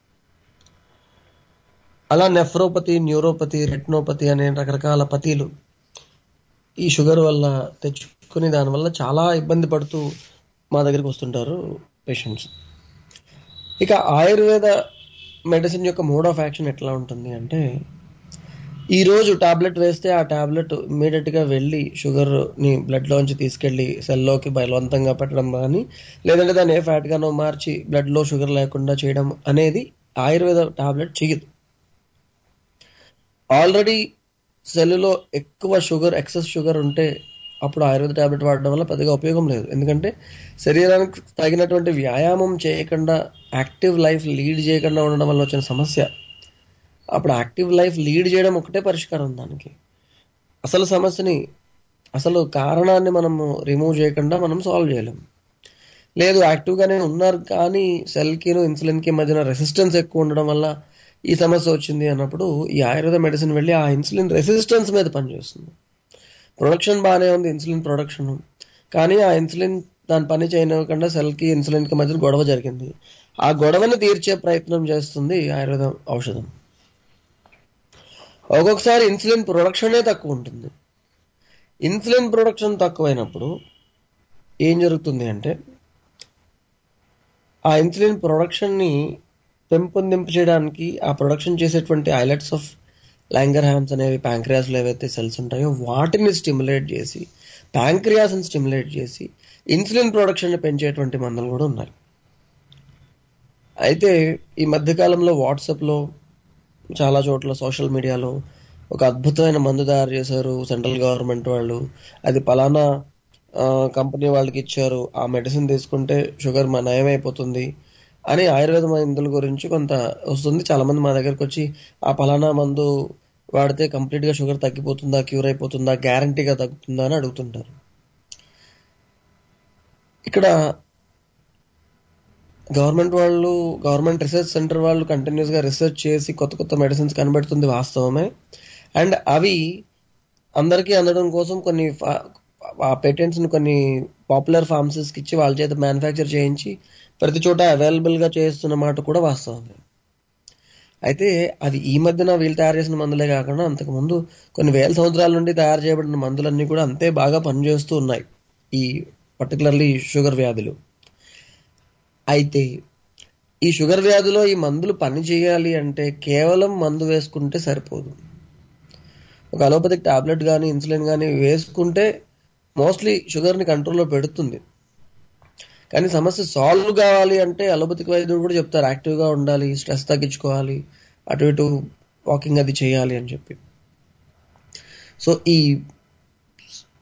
అలా నెఫ్రోపతి న్యూరోపతి రెట్నోపతి అనే రకరకాల పతీలు ఈ షుగర్ వల్ల తెచ్చుకుని దానివల్ల చాలా ఇబ్బంది పడుతూ మా దగ్గరికి వస్తుంటారు పేషెంట్స్ ఇక ఆయుర్వేద మెడిసిన్ యొక్క మోడ్ ఆఫ్ యాక్షన్ ఎట్లా ఉంటుంది అంటే ఈ రోజు టాబ్లెట్ వేస్తే ఆ టాబ్లెట్ ఇమీడియట్ గా వెళ్ళి షుగర్ ని బ్లడ్ లోంచి తీసుకెళ్లి సెల్లోకి బలవంతంగా పెట్టడం కానీ లేదంటే దాన్ని ఏ ఫ్యాట్ గానో మార్చి బ్లడ్ లో షుగర్ లేకుండా చేయడం అనేది ఆయుర్వేద టాబ్లెట్ చేయదు ఆల్రెడీ సెల్లులో ఎక్కువ షుగర్ ఎక్సెస్ షుగర్ ఉంటే అప్పుడు ఆయుర్వేద టాబ్లెట్ వాడడం వల్ల పెద్దగా ఉపయోగం లేదు ఎందుకంటే శరీరానికి తగినటువంటి వ్యాయామం చేయకుండా యాక్టివ్ లైఫ్ లీడ్ చేయకుండా ఉండడం వల్ల వచ్చిన సమస్య అప్పుడు యాక్టివ్ లైఫ్ లీడ్ చేయడం ఒకటే పరిష్కారం దానికి అసలు సమస్యని అసలు కారణాన్ని మనము రిమూవ్ చేయకుండా మనం సాల్వ్ చేయలేం లేదు యాక్టివ్గానే ఉన్నారు కానీ సెల్కి ఇన్సులిన్కి మధ్యన రెసిస్టెన్స్ ఎక్కువ ఉండడం వల్ల ఈ సమస్య వచ్చింది అన్నప్పుడు ఈ ఆయుర్వేద మెడిసిన్ వెళ్ళి ఆ ఇన్సులిన్ రెసిస్టెన్స్ మీద పనిచేస్తుంది ప్రొడక్షన్ బాగానే ఉంది ఇన్సులిన్ ప్రొడక్షన్ కానీ ఆ ఇన్సులిన్ దాని పని చేయనివ్వకుండా సెల్కి ఇన్సులిన్కి మధ్యన గొడవ జరిగింది ఆ గొడవని తీర్చే ప్రయత్నం చేస్తుంది ఆయుర్వేద ఔషధం ఒక్కొక్కసారి ఇన్సులిన్ ప్రొడక్షనే తక్కువ ఉంటుంది ఇన్సులిన్ ప్రొడక్షన్ తక్కువైనప్పుడు ఏం జరుగుతుంది అంటే ఆ ఇన్సులిన్ ప్రొడక్షన్ని పెంపొందింప చేయడానికి ఆ ప్రొడక్షన్ చేసేటువంటి ఐలెట్స్ ఆఫ్ లాంగర్ హ్యామ్స్ అనేవి ప్యాంక్రియాస్లో ఏవైతే సెల్స్ ఉంటాయో వాటిని స్టిమ్యులేట్ చేసి ప్యాంక్రియాస్ని స్టిమ్యులేట్ చేసి ఇన్సులిన్ ప్రొడక్షన్ని పెంచేటువంటి మందులు కూడా ఉన్నాయి అయితే ఈ మధ్యకాలంలో వాట్సాప్లో చాలా చోట్ల సోషల్ మీడియాలో ఒక అద్భుతమైన మందు తయారు చేశారు సెంట్రల్ గవర్నమెంట్ వాళ్ళు అది పలానా కంపెనీ వాళ్ళకి ఇచ్చారు ఆ మెడిసిన్ తీసుకుంటే షుగర్ మా నయమైపోతుంది అని ఆయుర్వేద మందుల గురించి కొంత వస్తుంది చాలా మంది మా దగ్గరకు వచ్చి ఆ పలానా మందు వాడితే కంప్లీట్ గా షుగర్ తగ్గిపోతుందా క్యూర్ అయిపోతుందా గ్యారంటీగా తగ్గుతుందా అని అడుగుతుంటారు ఇక్కడ గవర్నమెంట్ వాళ్ళు గవర్నమెంట్ రీసెర్చ్ సెంటర్ వాళ్ళు కంటిన్యూస్ గా రీసెర్చ్ చేసి కొత్త కొత్త మెడిసిన్స్ కనబడుతుంది వాస్తవమే అండ్ అవి అందరికీ అందడం కోసం కొన్ని ఆ పేటెంట్స్ ని కొన్ని పాపులర్ ఫార్మసీస్ కి ఇచ్చి వాళ్ళ చేత మ్యానుఫ్యాక్చర్ చేయించి ప్రతి చోట అవైలబుల్ గా చేస్తున్న మాట కూడా వాస్తవమే అయితే అది ఈ మధ్యన వీళ్ళు తయారు చేసిన మందులే కాకుండా అంతకుముందు కొన్ని వేల సంవత్సరాల నుండి తయారు చేయబడిన మందులన్నీ కూడా అంతే బాగా పనిచేస్తూ ఉన్నాయి ఈ పర్టికులర్లీ షుగర్ వ్యాధులు అయితే ఈ షుగర్ వ్యాధిలో ఈ మందులు పని చేయాలి అంటే కేవలం మందు వేసుకుంటే సరిపోదు ఒక అలోపతిక్ టాబ్లెట్ కానీ ఇన్సులిన్ కానీ వేసుకుంటే మోస్ట్లీ షుగర్ని కంట్రోల్లో పెడుతుంది కానీ సమస్య సాల్వ్ కావాలి అంటే అలోపతిక్ వైద్యుడు కూడా చెప్తారు యాక్టివ్గా ఉండాలి స్ట్రెస్ తగ్గించుకోవాలి అటు ఇటు వాకింగ్ అది చేయాలి అని చెప్పి సో ఈ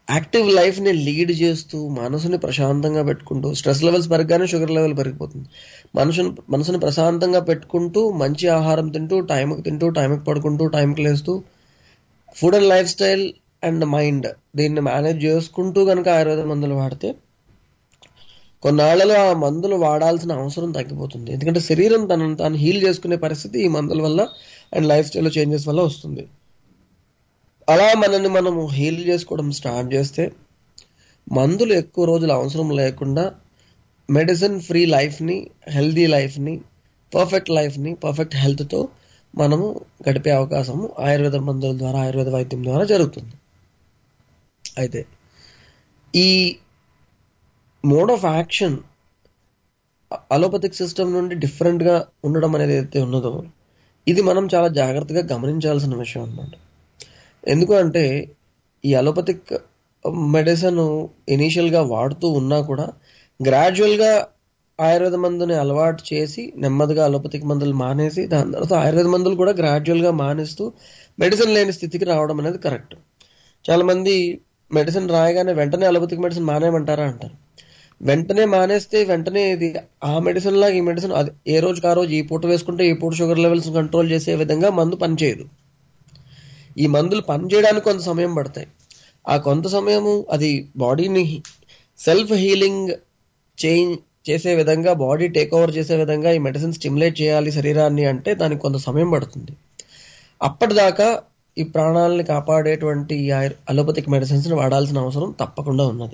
యాక్టివ్ లైఫ్ని లీడ్ చేస్తూ మనసుని ప్రశాంతంగా పెట్టుకుంటూ స్ట్రెస్ లెవెల్స్ పెరగగానే షుగర్ లెవెల్ పెరిగిపోతుంది మనసుని మనసుని ప్రశాంతంగా పెట్టుకుంటూ మంచి ఆహారం తింటూ టైంకి తింటూ టైంకి పడుకుంటూ టైంకి లేస్తూ food and life style and mind దీన్ని మేనేజ్ చేసుకుంటూ కనుక ఆయుర్వేద మందులు వాడితే కొన్నాళ్లలో ఆ మందులు వాడాల్సిన అవసరం తగ్గిపోతుంది ఎందుకంటే శరీరం తనను తాను హీల్ చేసుకునే పరిస్థితి ఈ మందుల వల్ల అండ్ లైఫ్ స్టైల్ చేంజెస్ వల్ల వస్తుంది అలా మనల్ని మనము హీల్ చేసుకోవడం స్టార్ట్ చేస్తే మందులు ఎక్కువ రోజులు అవసరం లేకుండా మెడిసిన్ ఫ్రీ లైఫ్ని హెల్దీ లైఫ్ని పర్ఫెక్ట్ లైఫ్ని పర్ఫెక్ట్ హెల్త్తో మనము గడిపే అవకాశము ఆయుర్వేద మందుల ద్వారా ఆయుర్వేద వైద్యం ద్వారా జరుగుతుంది అయితే ఈ mode of action allopathic system నుండి డిఫరెంట్గా ఉండడం అనేది ఏదైతే ఉన్నదో ఇది మనం చాలా జాగ్రత్తగా గమనించాల్సిన విషయం అన్నమాట ఎందుకు అంటే ఈ అలోపతిక్ మెడిసిన్ ఇనీషియల్గా వాడుతూ ఉన్నా కూడా గ్రాడ్యువల్గా ఆయుర్వేద మందుని అలవాటు చేసి నెమ్మదిగా అలోపతిక్ మందులు మానేసి దాని తర్వాత ఆయుర్వేద మందులు కూడా గ్రాడ్యువల్గా మానేస్తూ మెడిసిన్ లేని స్థితికి రావడం అనేది కరెక్ట్ చాలామంది మెడిసిన్ రాయగానే వెంటనే అలోపతిక్ మెడిసిన్ మానేయమంటారా అంటారు వెంటనే మానేస్తే వెంటనే ఇది ఆ మెడిసిన్ లాగా ఈ మెడిసిన్ అది ఏ రోజుకి ఆ రోజు ఈ పూట వేసుకుంటే ఈ పూట షుగర్ లెవెల్స్ కంట్రోల్ చేసే విధంగా మందు పనిచేయదు ఈ మందులు పనిచేయడానికి కొంత సమయం పడతాయి ఆ కొంత సమయము అది బాడీని సెల్ఫ్ హీలింగ్ చేంజ్ చేసే విధంగా బాడీ టేక్ ఓవర్ చేసే విధంగా ఈ మెడిసిన్ స్టిమ్యులేట్ చేయాలి శరీరాన్ని అంటే దానికి కొంత సమయం పడుతుంది అప్పటిదాకా ఈ ప్రాణాలని కాపాడేటువంటి ఈ అలోపతిక్ మెడిసిన్స్ని వాడాల్సిన అవసరం తప్పకుండా ఉన్నది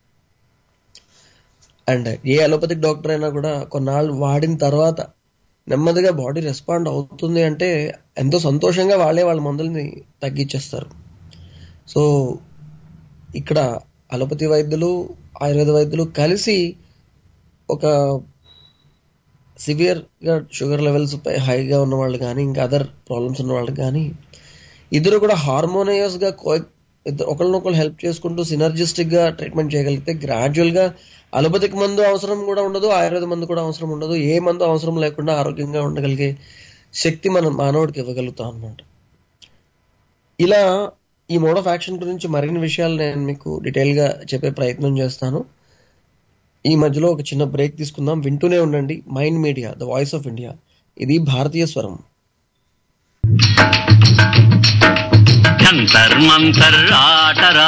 అండ్ ఏ అలోపతిక్ డాక్టర్ అయినా కూడా కొన్నాళ్ళు వాడిన తర్వాత నెమ్మదిగా బాడీ రెస్పాండ్ అవుతుంది అంటే ఎంతో సంతోషంగా వాళ్ళే వాళ్ళ మందుల్ని తగ్గించేస్తారు సో ఇక్కడ అలోపతి వైద్యులు ఆయుర్వేద వైద్యులు కలిసి ఒక సివియర్గా షుగర్ లెవెల్స్ పై హైగా ఉన్న వాళ్ళు కానీ ఇంకా అదర్ ప్రాబ్లమ్స్ ఉన్న వాళ్ళకి కానీ ఇద్దరు కూడా హార్మోనియస్గా ఇద్దరు ఒకరినొకరు హెల్ప్ చేసుకుంటూ సినర్జిస్టిక్గా ట్రీట్మెంట్ చేయగలిగితే గ్రాడ్యువల్గా అలోపతిక్ మందు అవసరం కూడా ఉండదు ఆయుర్వేద మందు కూడా అవసరం ఉండదు ఏ మందు అవసరం లేకుండా ఆరోగ్యంగా ఉండగలిగే శక్తి మనం మానవుడికి ఇవ్వగలుగుతాం అనమాట ఇలా ఈ మోడ్ ఆఫ్ యాక్షన్ గురించి మరిన్ని విషయాలు నేను మీకు డీటెయిల్గా చెప్పే ప్రయత్నం చేస్తాను ఈ మధ్యలో ఒక చిన్న బ్రేక్ తీసుకుందాం వింటూనే ఉండండి Mind Media the voice of India ఇది భారతీయ స్వరం జంతర్ మంతర్ ఆటరా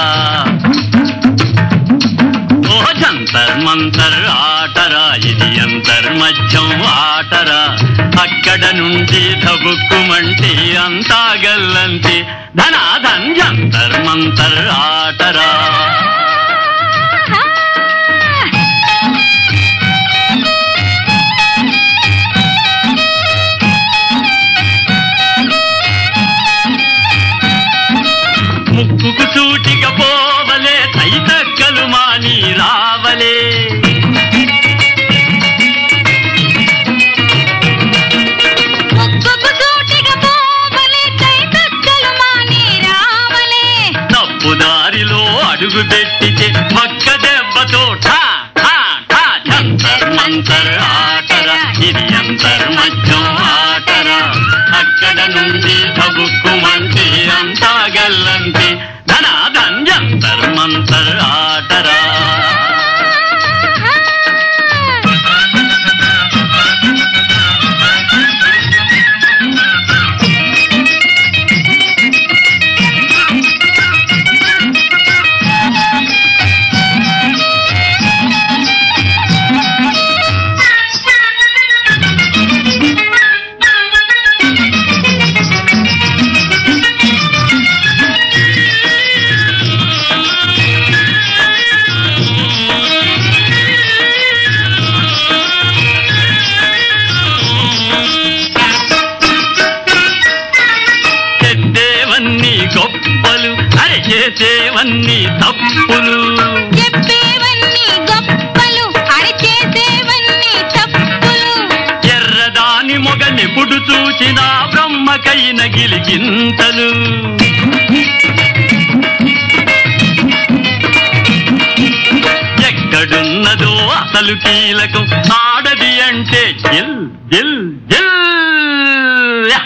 ఓ జంతర్ మంతర్ ఆటరా ఇది అంతర్మధ్యం ఆటరా అక్కడ నుంచి ధబుక్కుమంటే అంతా గల్లంతి ధనాధన్ జంతర్ మంతర్ ఆటరా ముక్కుకు సూటిగా పోవలే తైతక్కలు మాని రావలే ముక్కుకు సూటిగా పోవలే కైకక్కలు మాని రావలే తప్పు దారిలో అడుగు పెట్టితే మక్క దెబ్బతో ఠా ఠా ఠా జంతర్ మంతర్ ఆటరా ఇది అంతర్మధ్యం ఆటరా అక్కడ నుండి తబుక్కుమంటే అంతా గల్లంతే ధనాధన్ జంతర్ మంతర్ ఆటరా చెప్పేవన్నీ గొప్పలు అరే చేసేవన్నీ తప్పులు చెప్పేవన్నీ గొప్పలు అరిచేసేవన్నీ తప్పులు ఎర్రదాని మొగనెప్పుడు చూచినా బ్రహ్మకైన గిలిగింతలు ఎక్కడున్నదో అసలు కీలకం ఆడది అంటే జిల్ జిల్ జిల్ యా!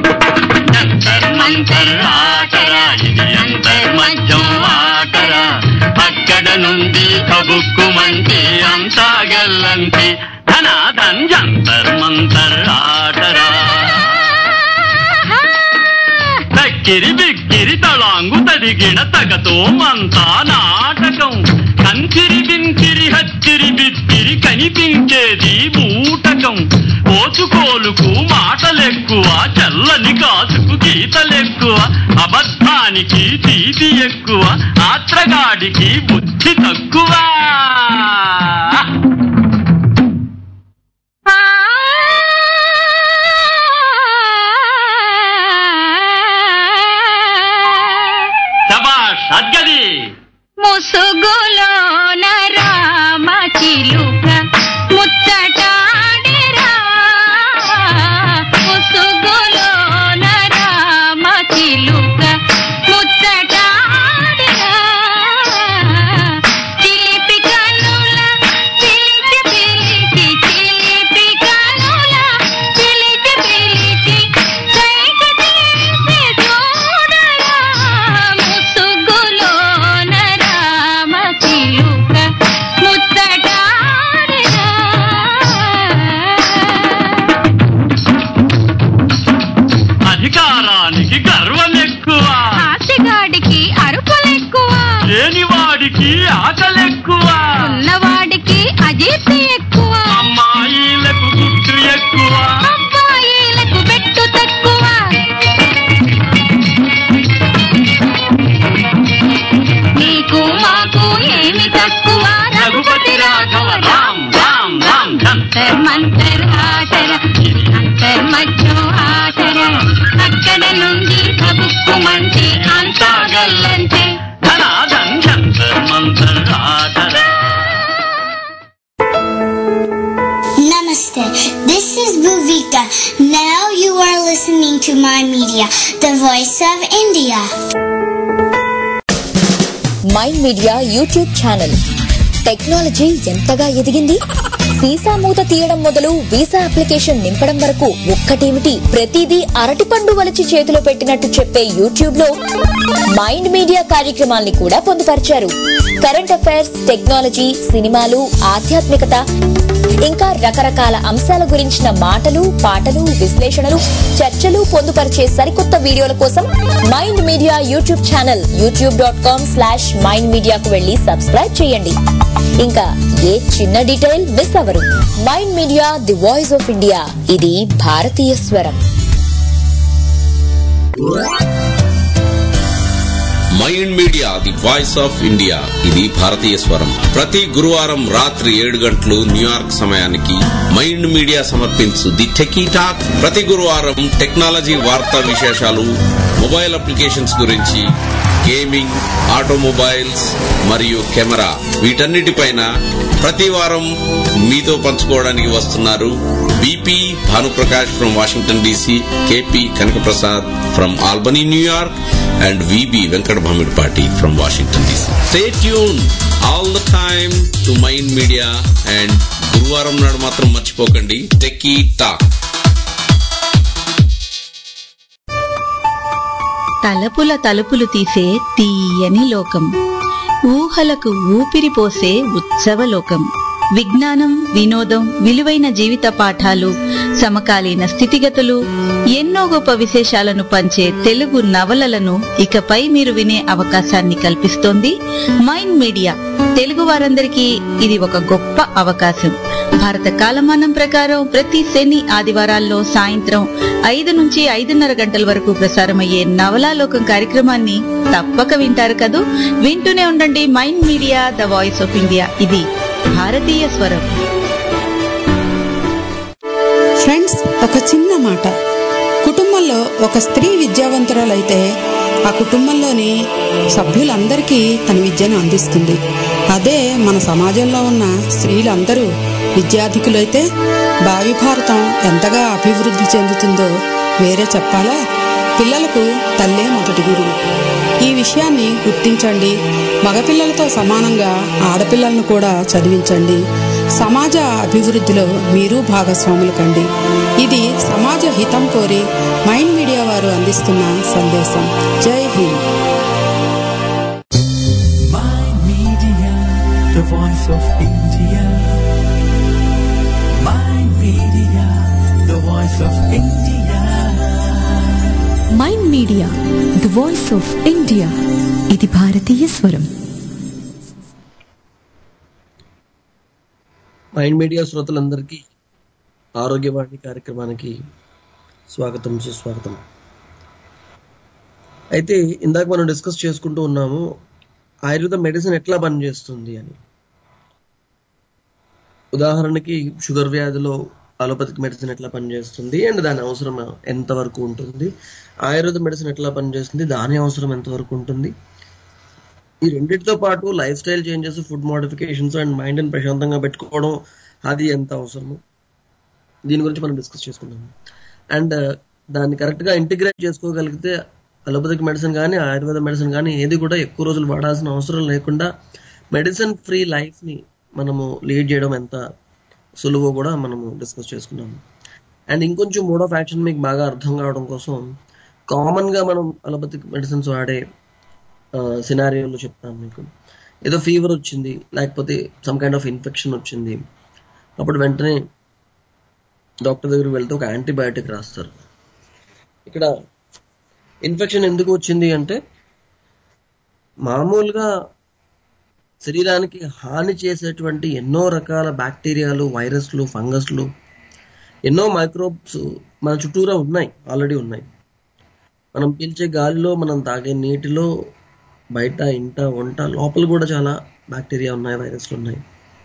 జంతర్ మంతర్ ఆటరా ఇది అంతర్మధ్యం ఆటరా నుండి కబుక్కుమంటే అంతా గల్లంతే ధనాధన్ జంతర్ మంతర్ ఆటరా తక్కిరి బిక్కిరి తళాంగు తదిగిన తగతో మంతా నాటకం కంచిరి బింకిరి హచ్చిరి బిత్తిరి కనిపించేది బూటకం ఓచుకోలుకు మాటలెక్కువ చల్లని కాసుకు గీతలెక్కువ అబద్ధానికి తీపి ఎక్కువ ఆత్రగాడికి బుద్ధి తక్కువ శబాష్ అద్గది ముసుగులోన రామ చిలుక ముచ్చటాడిరా ముసుగులోన రామ చిలుక ముచ్చటాడిరా చిలిపి కనుల చిలిచి పిలిచి చిలిపి కనుల చిలిచి పిలిచి కైక తీసి చూడరా ముసుగులోన రామ చిలుక ముచ్చటాడిరా అధికారానికి గర్వం ఎక్కువ ఆశగాడికి అరుపులెక్కువ లేనివాడికి ఆకలెక్కువ ఉన్నవాడికి అజీర్తి ఎక్కువ అమ్మాయిలకు గుట్టు ఎక్కువ అబ్బాయిలకు పెట్టు తక్కువ నీకు మాకు ఏమి తక్కువ రఘుపతి రాఘవ రామ్ రామ్ రామ్ ధన్ అంతర్ మంతర్ ఆసర అంతర్ మధ్యం ఆసర అక్కడ నుండి కబుక్కుమంటే అంతా గల్లంతే ధనాధన్ జంతర్ మంతర్ ఆటరా Namaste. This is Bhuvika. Now you are listening to my media, the voice of India. Mind Media YouTube channel technology ఎంతగా ఎదిగింది వీసా మూత తీయడం మొదలు వీసా అప్లికేషన్ నింపడం వరకు ఒక్కటేమిటి ప్రతిదీ అరటిపండు వలచి చేతిలో పెట్టినట్టు చెప్పే యూట్యూబ్ లో మైండ్ మీడియా కార్యక్రమాల్ని కూడా పొందుపరిచారు కరెంట్ అఫైర్స్ టెక్నాలజీ సినిమాలు ఆధ్యాత్మికత ఇంకా రకరకాల అంశాల గురించిన మాటలు పాటలు విశ్లేషణలు చర్చలు పొందుపరిచే సరికొత్త వీడియోల కోసం Mind Media YouTube channel YouTube dot com slash Mind మీడియాకు వెళ్లి సబ్స్క్రైబ్ చేయండి ఇంకా ఏ చిన్న డీటెయిల్ మిస్ అవ్వరు Mind Media the voice of India ఇది భారతీయ స్వరం Mind Media the voice of India ఇది భారతీయ స్వరం ప్రతి గురువారం రాత్రి ఏడు గంటలు న్యూయార్క్ సమయానికి మైండ్ మీడియా సమర్పించు ది టెకీ టాక్ ప్రతి గురువారం టెక్నాలజీ వార్తా విశేషాలు మొబైల్ అప్లికేషన్స్ గురించి గేమింగ్ ఆటోమొబైల్స్ మరియు కెమెరా వీటన్నిటిపైన ప్రతి వారం మీతో పంచుకోవడానికి వస్తున్నారు B P Bhanuprakash from Washington D C K P Kanakaprasad from Albany New York and V B Venkata Bhamidipati from Washington D C stay tune all the time to mind media and గురువారం నాడు మాత్రం మర్చిపోకండి టెకీ టాక్ తలపుల తలుపులు తీసే తీయని లోకం ఊహలకు ఊపిరి పోసే ఉత్సవలోకం విజ్ఞానం వినోదం విలువైన జీవిత పాఠాలు సమకాలీన స్థితిగతులు ఎన్నో గొప్ప విశేషాలను పంచే తెలుగు నవలలను ఇకపై మీరు వినే అవకాశాన్ని కల్పిస్తోంది మైండ్ మీడియా తెలుగు వారందరికీ ఇది ఒక గొప్ప అవకాశం భారత కాలమానం ప్రకారం ప్రతి శని ఆదివారాల్లో సాయంత్రం ఐదు నుంచి ఐదున్నర గంటల వరకు ప్రసారమయ్యే నవలాలోకం కార్యక్రమాన్ని తప్పక వింటారు కదూ వింటూనే ఉండండి Mind Media the voice of India ఇది భారతీయ స్వరం ఫ్రెండ్స్ ఒక చిన్న మాట కుటుంబంలో ఒక స్త్రీ విద్యావంతురాలైతే ఆ కుటుంబంలోని సభ్యులందరికీ తన విద్యను అందిస్తుంది అదే మన సమాజంలో ఉన్న స్త్రీలందరూ విద్యాధికులైతే భావి భారతం ఎంతగా అభివృద్ధి చెందుతుందో వేరే చెప్పాలా పిల్లలకు తల్లే మొదటి గురువు ఈ విషయాన్ని గుర్తించండి మగపిల్లలతో సమానంగా ఆడపిల్లలను కూడా చదివించండి సమాజ అభివృద్ధిలో మీరు భాగస్వాములు కండి ఇది సమాజ హితం కోరి మైండ్ మీడియా వారు అందిస్తున్న సందేశం Jai Hind Mind Media, of India. My media, the voice of India. Mind Media the voice of India ఇది భారతీయ స్వరం మైండ్ మీడియా శ్రోతలందరికీ ఆరోగ్యవాణి కార్యక్రమానికి స్వాగతం సుస్వాగతం అయితే ఇందాక మనం డిస్కస్ చేసుకుంటూ ఉన్నాము ఆయుర్వేద మెడిసిన్ ఎట్లా పనిచేస్తుంది అని ఉదాహరణకి షుగర్ వ్యాధిలో అలోపతిక్ మెడిసిన్ ఎట్లా పనిచేస్తుంది అండ్ దాని అవసరం ఎంతవరకు ఉంటుంది ఆయుర్వేద మెడిసిన్ ఎట్లా పనిచేస్తుంది దాని అవసరం ఎంతవరకు ఉంటుంది ఈ రెండింటితో పాటు lifestyle changes food modifications and mind ప్రశాంతంగా పెట్టుకోవడం అది ఎంత అవసరము దీని గురించి మనం డిస్కస్ చేసుకున్నాము అండ్ దాన్ని కరెక్ట్ గా ఇంటిగ్రేట్ చేసుకోగలిగితే అలోపతిక్ మెడిసిన్ కానీ ఆయుర్వేద మెడిసిన్ కానీ ఏది కూడా ఎక్కువ రోజులు వాడాల్సిన అవసరం లేకుండా మెడిసిన్ ఫ్రీ లైఫ్ ని మనము లీడ్ చేయడం ఎంత సులువో కూడా మనము డిస్కస్ చేసుకున్నాము అండ్ ఇంకొంచెం మోడ్ ఆఫ్ యాక్షన్ మీకు బాగా అర్థం కావడం కోసం కామన్ గా మనం అలోపతిక్ మెడిసిన్స్ వాడే సినారియోలో చెప్తాను మీకు ఏదో ఫీవర్ వచ్చింది లేకపోతే సమ్ కైండ్ ఆఫ్ ఇన్ఫెక్షన్ వచ్చింది అప్పుడు వెంటనే డాక్టర్ దగ్గరికి వెళ్తే ఒక యాంటీబయాటిక్ రాస్తారు ఇక్కడ ఇన్ఫెక్షన్ ఎందుకు వచ్చింది అంటే మామూలుగా శరీరానికి హాని చేసేటువంటి ఎన్నో రకాల బ్యాక్టీరియాలు వైరస్లు ఫంగస్లు ఎన్నో మైక్రోబ్స్ మన చుట్టూరా ఉన్నాయి ఆల్రెడీ ఉన్నాయి మనం పీల్చే గాలిలో మనం తాగే నీటిలో బయట ఇంట వంట లోపల కూడా చాలా బ్యాక్టీరియా ఉన్నాయి వైరస్లు ఉన్నాయి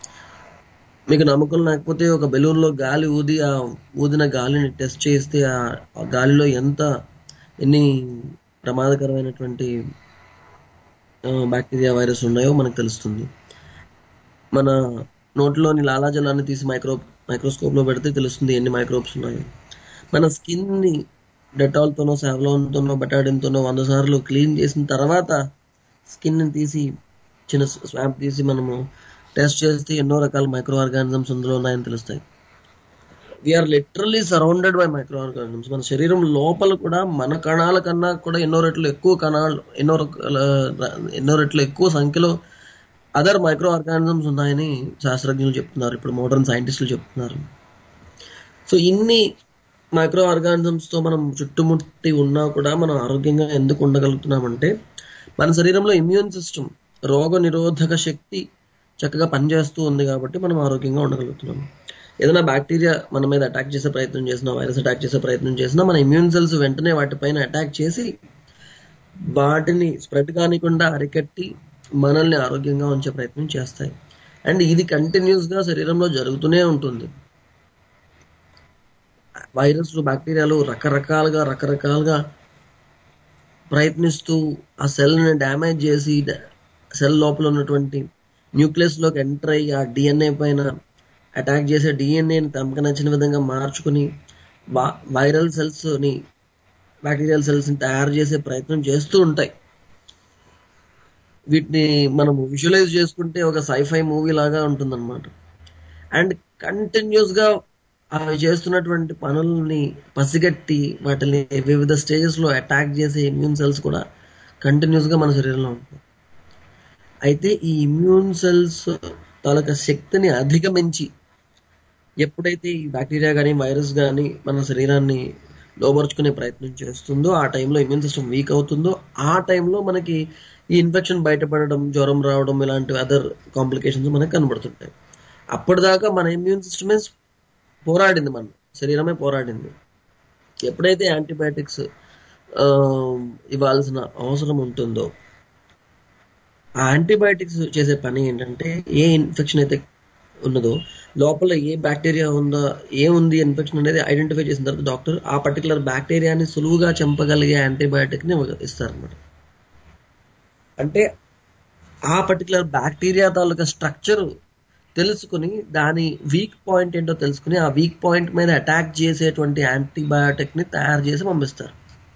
మీకు నమ్మకం లేకపోతే ఒక బెలూన్లో గాలి ఊది ఆ ఊదిన గాలిని టెస్ట్ చేస్తే ఆ ఆ గాలిలో ఎంత ఎన్ని ప్రమాదకరమైనటువంటి బ్యాక్టీరియా వైరస్ ఉన్నాయో మనకు తెలుస్తుంది మన నోట్లోని లాలాజలాన్ని తీసి మైక్రో మైక్రోస్కోప్ లో పెడితే తెలుస్తుంది ఎన్ని మైక్రోబ్స్ ఉన్నాయో మన స్కిన్ ని డెటాల్ తోనో సావ్లాన్ తోనో బెటాడిన్ తోనో వంద సార్లు క్లీన్ చేసిన తర్వాత స్కిన్ ని తీసి చిన్న స్వాంప్ తీసి మనము టెస్ట్ చేస్తే ఎన్నో రకాల మైక్రో ఆర్గానిజమ్స్ అందులో ఉన్నాయని తెలుస్తాయి we're literally surrounded by microorganisms మన శరీరం లోపల కూడా మన కణాల కన్నా కూడా ఎన్నో రెట్లు ఎక్కువ కణాలు ఎన్నో రకాల ఎన్నో రెట్లు ఎక్కువ సంఖ్యలో అదర్ మైక్రో ఆర్గానిజమ్స్ ఉన్నాయని శాస్త్రజ్ఞులు చెప్తున్నారు ఇప్పుడు మోడర్న్ సైంటిస్టులు చెప్తున్నారు సో ఇన్ని మైక్రో ఆర్గానిజమ్స్ తో మనం చుట్టుముట్టి ఉన్నా కూడా మనం ఆరోగ్యంగా ఎందుకు ఉండగలుగుతున్నామంటే మన శరీరంలో ఇమ్యూన్ సిస్టమ్ రోగ నిరోధక శక్తి చక్కగా పనిచేస్తూ ఉంది కాబట్టి మనం ఆరోగ్యంగా ఉండగలుగుతున్నాం ఏదైనా బ్యాక్టీరియా మన మీద అటాక్ చేసే ప్రయత్నం చేసినా వైరస్ అటాక్ చేసే ప్రయత్నం చేసినా మన ఇమ్యూన్ సెల్స్ వెంటనే వాటిపైన అటాక్ చేసి వాటిని స్ప్రెడ్ కానికుండా అరికట్టి మనల్ని ఆరోగ్యంగా ఉంచే ప్రయత్నం చేస్తాయి అండ్ ఇది కంటిన్యూస్ గా శరీరంలో జరుగుతూనే ఉంటుంది వైరస్లు బ్యాక్టీరియాలు రకరకాలుగా రకరకాలుగా ప్రయత్నిస్తూ ఆ సెల్ ని డ్యామేజ్ చేసి సెల్ లోపల ఉన్నటువంటి న్యూక్లియస్ లోకి ఎంటర్ అయ్యి ఆ డిఎన్ఏ పైన అటాక్ చేసే డిఎన్ఏని తమకు నచ్చిన విధంగా మార్చుకుని వైరల్ సెల్స్ ని బ్యాక్టీరియల్ సెల్స్ ని తయారు చేసే ప్రయత్నం చేస్తూ ఉంటాయి వీటిని మనం విజువలైజ్ చేసుకుంటే ఒక సైఫై మూవీ లాగా ఉంటుందన్నమాట అండ్ కంటిన్యూస్ గా అవి చేస్తున్నటువంటి పనుల్ని పసిగట్టి వాటిని వివిధ స్టేజెస్ లో అటాక్ చేసే ఇమ్యూన్ సెల్స్ కూడా కంటిన్యూస్ గా మన శరీరంలో ఉంటాయి అయితే ఈ ఇమ్యూన్ సెల్స్ తాలూకా శక్తిని అధిగమించి ఎప్పుడైతే ఈ బ్యాక్టీరియా కానీ వైరస్ కానీ మన శరీరాన్ని లోపరుచుకునే ప్రయత్నం చేస్తుందో ఆ టైంలో ఇమ్యూన్ సిస్టమ్ వీక్ అవుతుందో ఆ టైంలో మనకి ఈ ఇన్ఫెక్షన్ బయటపడడం జ్వరం రావడం ఇలాంటి అదర్ కాంప్లికేషన్స్ మనకు కనబడుతుంటాయి అప్పటిదాకా మన ఇమ్యూన్ సిస్టమే పోరాడింది మన శరీరమే పోరాడింది ఎప్పుడైతే యాంటీబయాటిక్స్ ఇవ్వాల్సిన అవసరం ఉంటుందో ఆ యాంటీబయాటిక్స్ చేసే పని ఏంటంటే ఏ ఇన్ఫెక్షన్ అయితే ఉన్నదో లోపల ఏ బ్యాక్టీరియా ఉందో ఏముంది ఇన్ఫెక్షన్ అనేది ఐడెంటిఫై చేసిన తర్వాత డాక్టర్ ఆ పర్టికులర్ బ్యాక్టీరియాని సులువుగా చంపగలిగే యాంటీబయాటిక్ ని ఇస్తారన్నమాట అంటే ఆ పర్టికులర్ బ్యాక్టీరియా తాలూకా స్ట్రక్చర్ తెలుసుకుని దాని వీక్ పాయింట్ ఏంటో తెలుసుకుని ఆ వీక్ పాయింట్ మీద అటాక్ చేసేటువంటి యాంటీబయాటిక్ ని తయారు చేసి పంపిస్తారు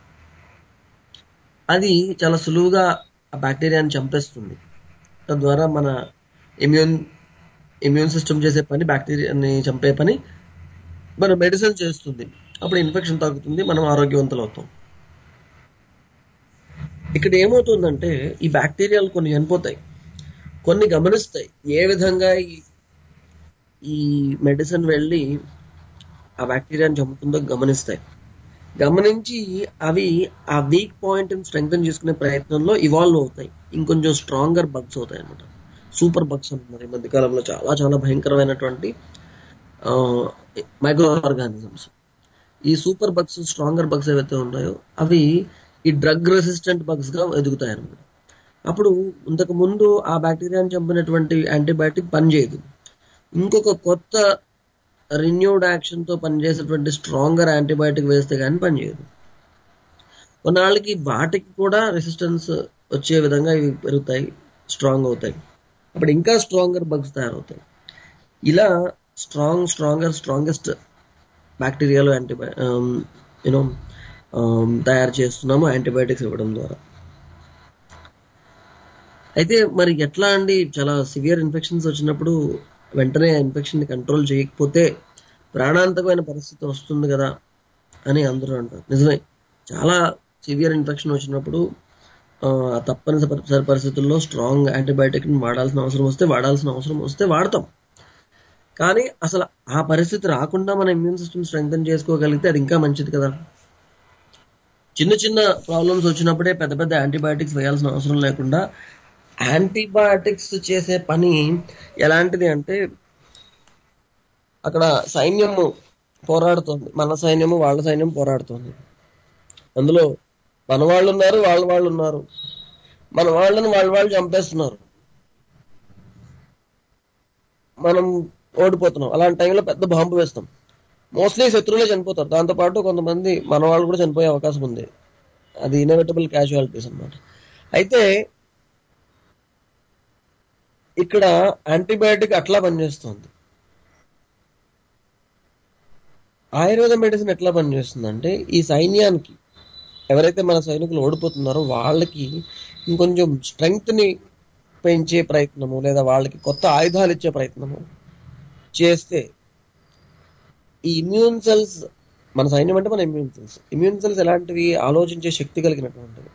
అది చాలా సులువుగా ఆ బ్యాక్టీరియాని చంపేస్తుంది తద్వారా మన ఇమ్యూన్ ఇమ్యూన్ సిస్టమ్ చేసే పని బ్యాక్టీరియాని చంపే పని మన మెడిసిన్ చేస్తుంది అప్పుడు ఇన్ఫెక్షన్ తగ్గుతుంది మనం ఆరోగ్యవంతులు అవుతాం ఇక్కడ ఏమవుతుందంటే ఈ బ్యాక్టీరియాలు కొన్ని చనిపోతాయి కొన్ని గమనిస్తాయి ఏ విధంగా ఈ ఈ మెడిసిన్ వెళ్ళి ఆ బ్యాక్టీరియాని చంపుతుందో గమనిస్తాయి గమనించి అవి ఆ వీక్ పాయింట్ స్ట్రెంగ్తన్ చేసుకునే ప్రయత్నంలో ఇవాల్వ్ అవుతాయి ఇంకొంచెం స్ట్రాంగర్ బగ్స్ అవుతాయి అనమాట సూపర్ బగ్స్ అంటున్నారు ఈ మధ్య కాలంలో చాలా చాలా భయంకరమైనటువంటి మైక్రో ఆర్గానిజమ్స్ ఈ సూపర్ బగ్స్ స్ట్రాంగర్ బగ్స్ ఏవైతే ఉన్నాయో అవి ఈ డ్రగ్ రెసిస్టెంట్ బగ్స్ గా ఎదుగుతాయి అనమాట అప్పుడు ఇంతకు ముందు ఆ బ్యాక్టీరియాని చంపినటువంటి యాంటీబయాటిక్ పనిచేయదు ఇంకొక కొత్త రిన్యూడ్ యాక్షన్ తో పనిచేసేటువంటి స్ట్రాంగర్ యాంటీబయాటిక్ వేస్తే కానీ పనిచేయదు కొన్నాళ్ళకి వాటికి కూడా రెసిస్టెన్స్ వచ్చే విధంగా ఇవి పెరుగుతాయి స్ట్రాంగ్ అవుతాయి అప్పుడు ఇంకా స్ట్రాంగర్ బగ్స్ తయారవుతాయి ఇలా స్ట్రాంగ్ స్ట్రాంగర్ స్ట్రాంగెస్ట్ బ్యాక్టీరియాలో యాంటీబయో యూనో తయారు చేస్తున్నాము యాంటీబయాటిక్స్ ఇవ్వడం ద్వారా అయితే మరి ఎట్లా అండి చాలా సివియర్ ఇన్ఫెక్షన్స్ వచ్చినప్పుడు వెంటనే ఆ ఇన్ఫెక్షన్ ని కంట్రోల్ చేయకపోతే ప్రాణాంతకమైన పరిస్థితి వస్తుంది కదా అని అందరూ అంటారు నిజమే చాలా సివియర్ ఇన్ఫెక్షన్ వచ్చినప్పుడు ఆ, తప్పనిసరి పరిస్థితుల్లో స్ట్రాంగ్ యాంటీబయాటిక్ వాడాల్సిన అవసరం వస్తే వాడాల్సిన అవసరం వస్తే వాడతాం కానీ అసలు ఆ పరిస్థితి రాకుండా మన ఇమ్యూన్ సిస్టమ్ స్ట్రెంగ్తన్ చేసుకోగలిగితే అది ఇంకా మంచిది కదా చిన్న చిన్న ప్రాబ్లమ్స్ వచ్చినప్పుడే పెద్ద పెద్ద యాంటీబయాటిక్స్ వేయాల్సిన అవసరం లేకుండా యాంటీబయాటిక్స్ చేసే పని ఎలాంటిది అంటే అక్కడ సైన్యము పోరాడుతోంది మన సైన్యము వాళ్ళ సైన్యం పోరాడుతోంది అందులో మన వాళ్ళు ఉన్నారు వాళ్ళ వాళ్ళు ఉన్నారు మన వాళ్ళని వాళ్ళ వాళ్ళు చంపేస్తున్నారు మనం ఓడిపోతున్నాం అలాంటి టైంలో పెద్ద బాంబు వేస్తాం మోస్ట్లీ శత్రువులే చనిపోతారు దాంతో పాటు కొంతమంది మన వాళ్ళు కూడా చనిపోయే అవకాశం ఉంది అది ఇన్ఎవిటబుల్ క్యాజువాలిటీస్ అన్నమాట అయితే ఇక్కడ యాంటీబయాటిక్ అట్లా పనిచేస్తుంది ఆయుర్వేద మెడిసిన్ ఎట్లా పనిచేస్తుంది అంటే ఈ సైన్యానికి ఎవరైతే మన సైనికులు ఓడిపోతున్నారో వాళ్ళకి ఇంకొంచెం స్ట్రెంగ్త్ ని పెంచే ప్రయత్నము లేదా వాళ్ళకి కొత్త ఆయుధాలు ఇచ్చే ప్రయత్నము చేస్తే ఈ ఇమ్యూన్ సెల్స్ మన సైన్యం అంటే మన ఇమ్యూన్ సెల్స్ ఇమ్యూన్ సెల్స్ ఎలాంటివి ఆలోచించే శక్తి కలిగినటువంటివి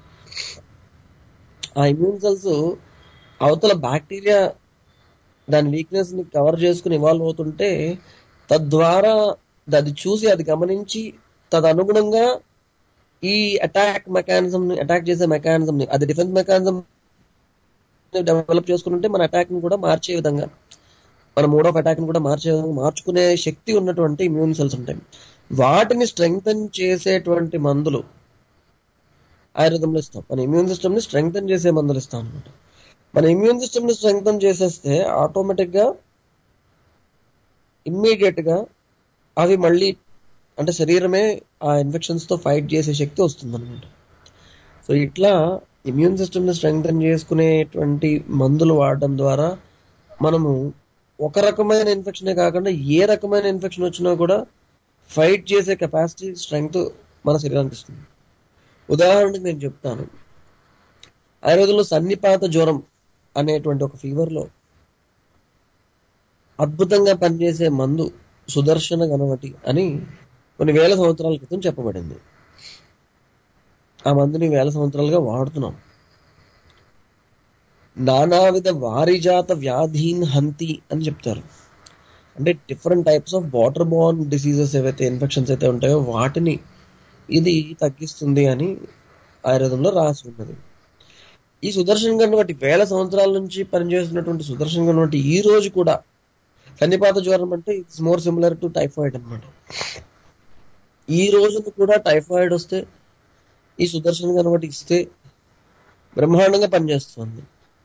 ఆ ఇమ్యూన్ సెల్స్ అవతల బ్యాక్టీరియా దాని వీక్నెస్ ని కవర్ చేసుకుని ఇవాల్వ్ అవుతుంటే తద్వారా అది చూసి అది గమనించి తదనుగుణంగా ఈ అటాక్ మెకానిజం ని అటాక్ చేసే మెకానిజం ని అది డిఫెన్స్ మెకానిజం డెవలప్ చేసుకుంటే మన అటాక్ ని కూడా మార్చే విధంగా మన మోడ్ ఆఫ్ అటాక్ ని కూడా మార్చే విధంగా మార్చుకునే శక్తి ఉన్నటువంటి ఇమ్యూన్ సెల్స్ ఉంటాయి వాటిని స్ట్రెంగ్తన్ చేసేటువంటి మందులు ఆయుర్వేదంలో ఇస్తాం మన ఇమ్యూన్ సిస్టమ్ ని స్ట్రెంగ్తన్ చేసే మందులు ఇస్తాం అనమాట మన ఇమ్యూన్ సిస్టమ్ ని స్ట్రెంగ్తన్ చేసేస్తే ఆటోమేటిక్ గా ఇమ్మీడియట్ గా అవి మళ్ళీ అంటే శరీరమే ఆ ఇన్ఫెక్షన్స్ తో ఫైట్ చేసే శక్తి వస్తుంది అనమాట సో ఇట్లా ఇమ్యూన్ సిస్టమ్ ని స్ట్రెంగ్తన్ చేసుకునేటువంటి మందులు వాడడం ద్వారా మనము ఒక రకమైన ఇన్ఫెక్షనే కాకుండా ఏ రకమైన ఇన్ఫెక్షన్ వచ్చినా కూడా ఫైట్ చేసే కెపాసిటీ స్ట్రెంగ్త్ మన శరీరానికి ఇస్తుంది ఉదాహరణకి నేను చెప్తాను ఆ రోజుల్లో సన్నిపాత జ్వరం అనేటువంటి ఒక ఫీవర్ లో అద్భుతంగా పనిచేసే మందు సుదర్శన గణవటి అని కొన్ని వేల సంవత్సరాల క్రితం చెప్పబడింది ఆ మందుని వేల సంవత్సరాలుగా వాడుతున్నాం నానావిధ వారిజాత వ్యాధీన్ హంతి అని చెప్తారు అంటే different types of water borne diseases ఏవైతే ఇన్ఫెక్షన్స్ అయితే ఉంటాయో వాటిని ఇది తగ్గిస్తుంది అని ఆయుర్వేదంలో రాసి ఉన్నది ఈ సుదర్శన్ గణవటి వేల సంవత్సరాల నుంచి పనిచేస్తున్నటువంటి సుదర్శన్ గణవటి ఈ రోజు కూడా సన్నిపాత జ్వరం అంటే it's more similar to typhoid అన్నమాట ఈ రోజున కూడా టైఫాయిడ్ వస్తే ఈ సుదర్శన్ గణవటి ఇస్తే బ్రహ్మాండంగా పనిచేస్తుంది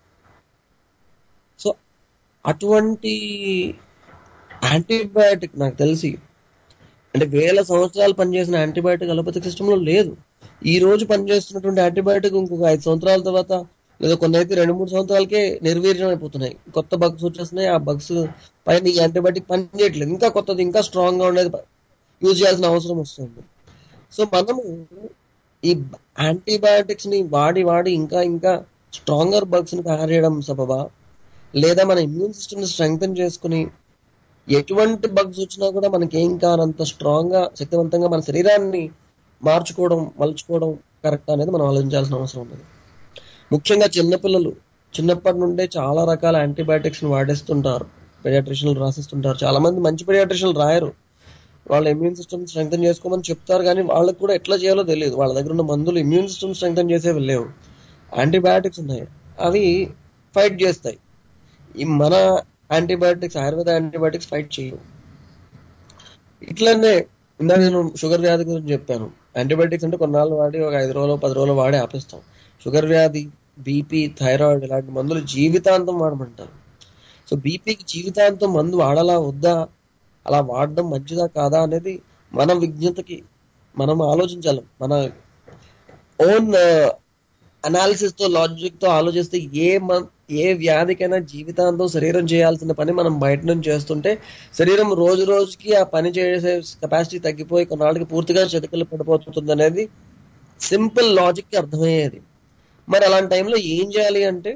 సో అటువంటి యాంటీబయాటిక్ నాకు తెలిసి అంటే వేల సంవత్సరాలు పనిచేసిన యాంటీబయాటిక్ అలోపతిక్ సిస్టమ్ లో లేదు ఈ రోజు పనిచేస్తున్నటువంటి యాంటీబయాటిక్ ఇంకొక ఐదు సంవత్సరాల తర్వాత లేదా కొన్ని అయితే రెండు మూడు సంవత్సరాలకే నిర్వీర్యం అయిపోతున్నాయి కొత్త బగ్స్ వచ్చేస్తున్నాయి ఆ బగ్స్ పైన ఈ యాంటీబయాటిక్ పని చేయట్లేదు ఇంకా కొత్తది ఇంకా స్ట్రాంగ్ గా ఉండేది యూజ్ చేయాల్సిన అవసరం వస్తుంది సో మనము ఈ యాంటీబయాటిక్స్ ని వాడి వాడి ఇంకా ఇంకా స్ట్రాంగర్ బగ్స్ ని తయారు చేయడం సబబా లేదా మన ఇమ్యూన్ సిస్టమ్ ని స్ట్రెంగ్తన్ చేసుకుని ఎటువంటి బగ్స్ వచ్చినా కూడా మనకి ఏం కానంత స్ట్రాంగ్ గా శక్తివంతంగా మన శరీరాన్ని మార్చుకోవడం మలుచుకోవడం కరెక్ట్ అనేది మనం ఆలోచించాల్సిన అవసరం ఉన్నది ముఖ్యంగా చిన్నపిల్లలు చిన్నప్పటి నుండే చాలా రకాల యాంటీబయాటిక్స్ వాడేస్తుంటారు పెడియాట్రిషియన్లు రాసిస్తుంటారు చాలా మంది మంచి పెడియాట్రిషియన్లు రాయరు వాళ్ళ ఇమ్యూన్ సిస్టమ్ స్ట్రెంగ్తన్ చేసుకోమని చెప్తారు కానీ వాళ్ళకి కూడా ఎట్లా చేయాలో తెలియదు వాళ్ళ దగ్గర ఉన్న మందులు ఇమ్యూన్ సిస్టమ్ స్ట్రెంగ్తన్ చేసేవి లేవు యాంటీబయాటిక్స్ ఉన్నాయి అవి ఫైట్ చేస్తాయి ఈ మన యాంటీబయాటిక్స్ ఆయుర్వేద యాంటీబయాటిక్స్ ఫైట్ చేయవు ఇట్లనే ఇందాక నేను షుగర్ వ్యాధి గురించి చెప్పాను యాంటీబయాటిక్స్ అంటే కొన్నాళ్ళు వాడి ఒక ఐదు రోజులు పది రోజులు వాడి ఆపేస్తాం షుగర్ వ్యాధి బీపీ థైరాయిడ్ ఇలాంటి మందులు జీవితాంతం వాడమంటారు సో బీపీకి జీవితాంతం మందు వాడాలా వద్దా అలా వాడడం మంచిదా కాదా అనేది మన విజ్ఞతకి మనం ఆలోచించాలి మన ఓన్ అనాలిసిస్ తో లాజిక్ తో ఆలోచిస్తే ఏ మన్ ఏ వ్యాధికైనా జీవితాంతం శరీరం చేయాల్సిన పని మనం బయట నుంచి చేస్తుంటే శరీరం రోజు రోజుకి ఆ పని చేసే కెపాసిటీ తగ్గిపోయి కొన్నాళ్ళకి పూర్తిగా చితకలు పడిపోతుంది అనేది సింపుల్ లాజిక్ కి అర్థమయ్యేది మరి అలాంటి టైంలో ఏం చేయాలి అంటే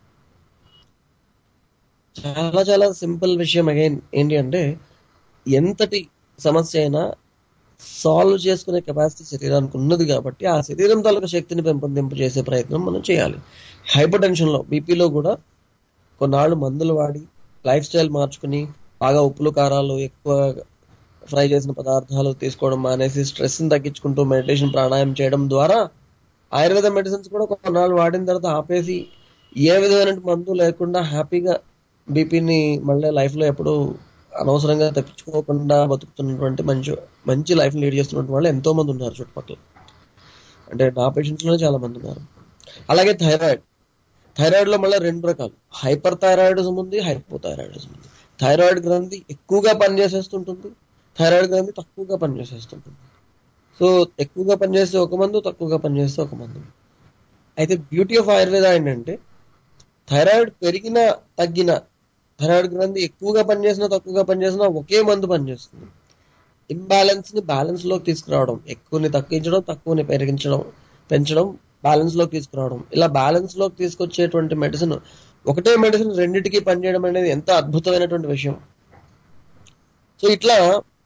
చాలా చాలా సింపుల్ విషయం అగైన్ ఏంటి అంటే ఎంతటి సమస్య అయినా సాల్వ్ చేసుకునే కెపాసిటీ శరీరానికి ఉన్నది కాబట్టి ఆ శరీరం తాలూకా శక్తిని పెంపొందింపు చేసే ప్రయత్నం మనం చేయాలి హైపర్ టెన్షన్ లో బీపీలో కూడా కొన్నాళ్ళు మందులు వాడి లైఫ్ స్టైల్ మార్చుకుని బాగా ఉప్పులు కారాలు ఎక్కువ ఫ్రై చేసిన పదార్థాలు తీసుకోవడం మానేసి స్ట్రెస్ ని తగ్గించుకుంటూ మెడిటేషన్ ప్రాణాయామం చేయడం ద్వారా ఆయుర్వేద మెడిసిన్స్ కూడా కొన్నాళ్ళు వాడిన తర్వాత ఆపేసి ఏ విధమైన మందు లేకుండా హ్యాపీగా బీపీని మళ్ళీ లైఫ్ లో ఎప్పుడు అనవసరంగా తప్పించుకోకుండా బతుకుతున్నటువంటి మంచి మంచి లైఫ్ లీడ్ చేస్తున్నటువంటి వాళ్ళు ఎంతో మంది ఉన్నారు చుట్టుపక్కల అంటే నా పేషెంట్స్ లోనే చాలా మంది ఉన్నారు అలాగే థైరాయిడ్ థైరాయిడ్ లో మళ్ళీ రెండు రకాలు హైపర్ థైరాయిడిజం ఉంది హైపో థైరాయిడిజం ఉంది థైరాయిడ్ గ్రంథి ఎక్కువగా పనిచేసేస్తుంటుంది థైరాయిడ్ గ్రంథి తక్కువగా పనిచేసేస్తుంటుంది సో ఎక్కువగా పనిచేస్తే ఒక మందు తక్కువగా పనిచేస్తే ఒక మందు అయితే బ్యూటీ ఆఫ్ ఆయుర్వేద ఏంటంటే థైరాయిడ్ పెరిగిన తగ్గిన థైరాయిడ్ గ్రంథి ఎక్కువగా పనిచేసినా తక్కువగా పనిచేసినా ఒకే మందు పనిచేస్తుంది ఇంబ్యాలెన్స్ ని బ్యాలెన్స్ లోకి తీసుకురావడం ఎక్కువని తగ్గించడం తక్కువని పెరిగించడం పెంచడం బ్యాలెన్స్ లోకి తీసుకురావడం ఇలా బ్యాలెన్స్ లోకి తీసుకొచ్చేటువంటి మెడిసిన్ ఒకటే మెడిసిన్ రెండింటికి పనిచేయడం అనేది ఎంత అద్భుతమైనటువంటి విషయం సో ఇట్లా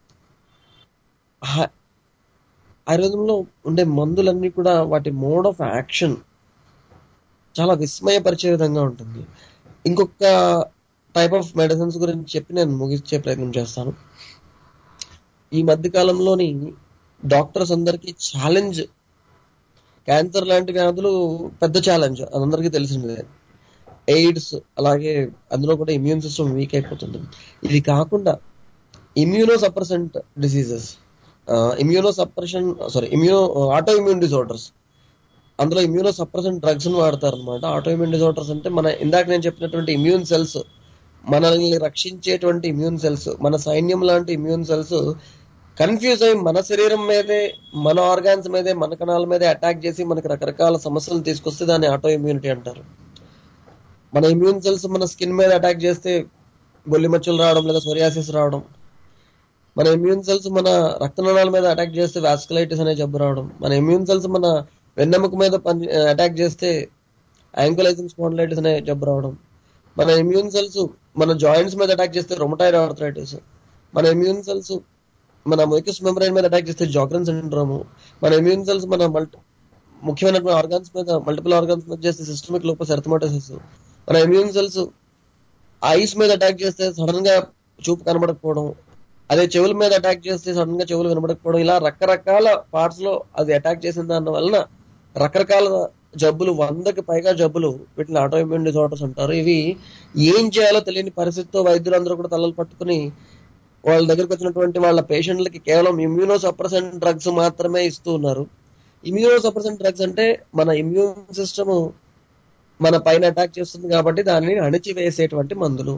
హ- ఆయుర్వేదంలో ఉండే మందులన్నీ కూడా వాటి మోడ్ ఆఫ్ యాక్షన్ చాలా విస్మయపరిచే విధంగా ఉంటుంది ఇంకొక టైప్ ఆఫ్ మెడిసిన్స్ గురించి చెప్పి నేను ముగించే ప్రయత్నం చేస్తాను ఈ మధ్య కాలంలోని డాక్టర్స్ అందరికీ ఛాలెంజ్ క్యాన్సర్ లాంటి వ్యాధులు పెద్ద ఛాలెంజ్ అందరికీ తెలిసిందే ఎయిడ్స్ అలాగే అందులో కూడా ఇమ్యూన్ సిస్టమ్ వీక్ అయిపోతుంది ఇది కాకుండా immunosuppressant diseases immunosuppression sorry immuno autoimmune disorders అందులో ఇమ్యూనో సప్రెసెంట్ డ్రగ్స్ వాడతారు అనమాట ఆటో ఇమ్యూన్ డిసార్డర్స్ అంటే మన ఇందాక నేను చెప్పినటువంటి ఇమ్యూన్ సెల్స్ మనల్ని రక్షించేటువంటి ఇమ్యూన్ సెల్స్ మన సైన్యం లాంటి ఇమ్యూన్ సెల్స్ కన్ఫ్యూజ్ అయ్యి మన శరీరం మీదే మన ఆర్గాన్స్ మీదే మన కణాల మీదే అటాక్ చేసి మనకి రకరకాల సమస్యలు తీసుకొస్తే దాన్ని ఆటో ఇమ్యూనిటీ అంటారు మన ఇమ్యూన్ సెల్స్ మన స్కిన్ మీద అటాక్ చేస్తే గొల్లి మచ్చలు రావడం లేదా సోరియాసిస్ రావడం మన ఇమ్యూన్ సెల్స్ మన రక్తనాళాల మీద అటాక్ చేస్తే వాస్కులైటిస్ అనే జబ్బు రావడం మన ఇమ్యూన్ సెల్స్ మన వెన్నెముక మీద పని అటాక్ చేస్తే యాంకులైజింగ్ స్పాండిలైటిస్ అనే జబ్బు రావడం మన ఇమ్యూన్ సెల్స్ మన జాయింట్స్ మీద అటాక్ చేస్తే రొమటైడ్ ఆర్థరైటిస్ మన ఇమ్యూన్ సెల్స్ మన మొయికస్ మెమరైన్ మీద అటాక్ చేస్తే జాగ్రన్ సిండ్రోమ్ మన ఇమ్యూన్ సెల్స్ మన మల్టి ముఖ్యమైన ఆర్గాన్స్ మీద మల్టిపుల్ ఆర్గాన్స్ మీద చేస్తే సిస్టమిక్ లోపస్ ఎర్థమటోసిస్ మన ఇమ్యూన్ సెల్స్ ఐస్ మీద అటాక్ చేస్తే సడన్ గా చూపు కనబడకపోవడం అదే చెవుల మీద అటాక్ చేస్తే సడన్ గా చెవులు వినబడకపోవడం ఇలా రకరకాల పార్ట్స్ లో అది అటాక్ చేసిన దాని వలన రకరకాల జబ్బులు వందకి పైగా జబ్బులు వీటిని ఆటోఇమ్యూన్ డిసార్డర్స్ అంటారు ఇవి ఏం చేయాలో తెలియని పరిస్థితితో వైద్యులందరూ కూడా తలలు పట్టుకుని వాళ్ళ దగ్గరకు వచ్చినటువంటి వాళ్ళ పేషెంట్లకి కేవలం ఇమ్యూనో సప్రెసెంట్ డ్రగ్స్ మాత్రమే ఇస్తూ ఉన్నారు ఇమ్యూనో సప్రెసెంట్ డ్రగ్స్ అంటే మన ఇమ్యూన్ సిస్టమ్ మన పైన అటాక్ చేస్తుంది కాబట్టి దానిని అణిచివేసేటువంటి మందులు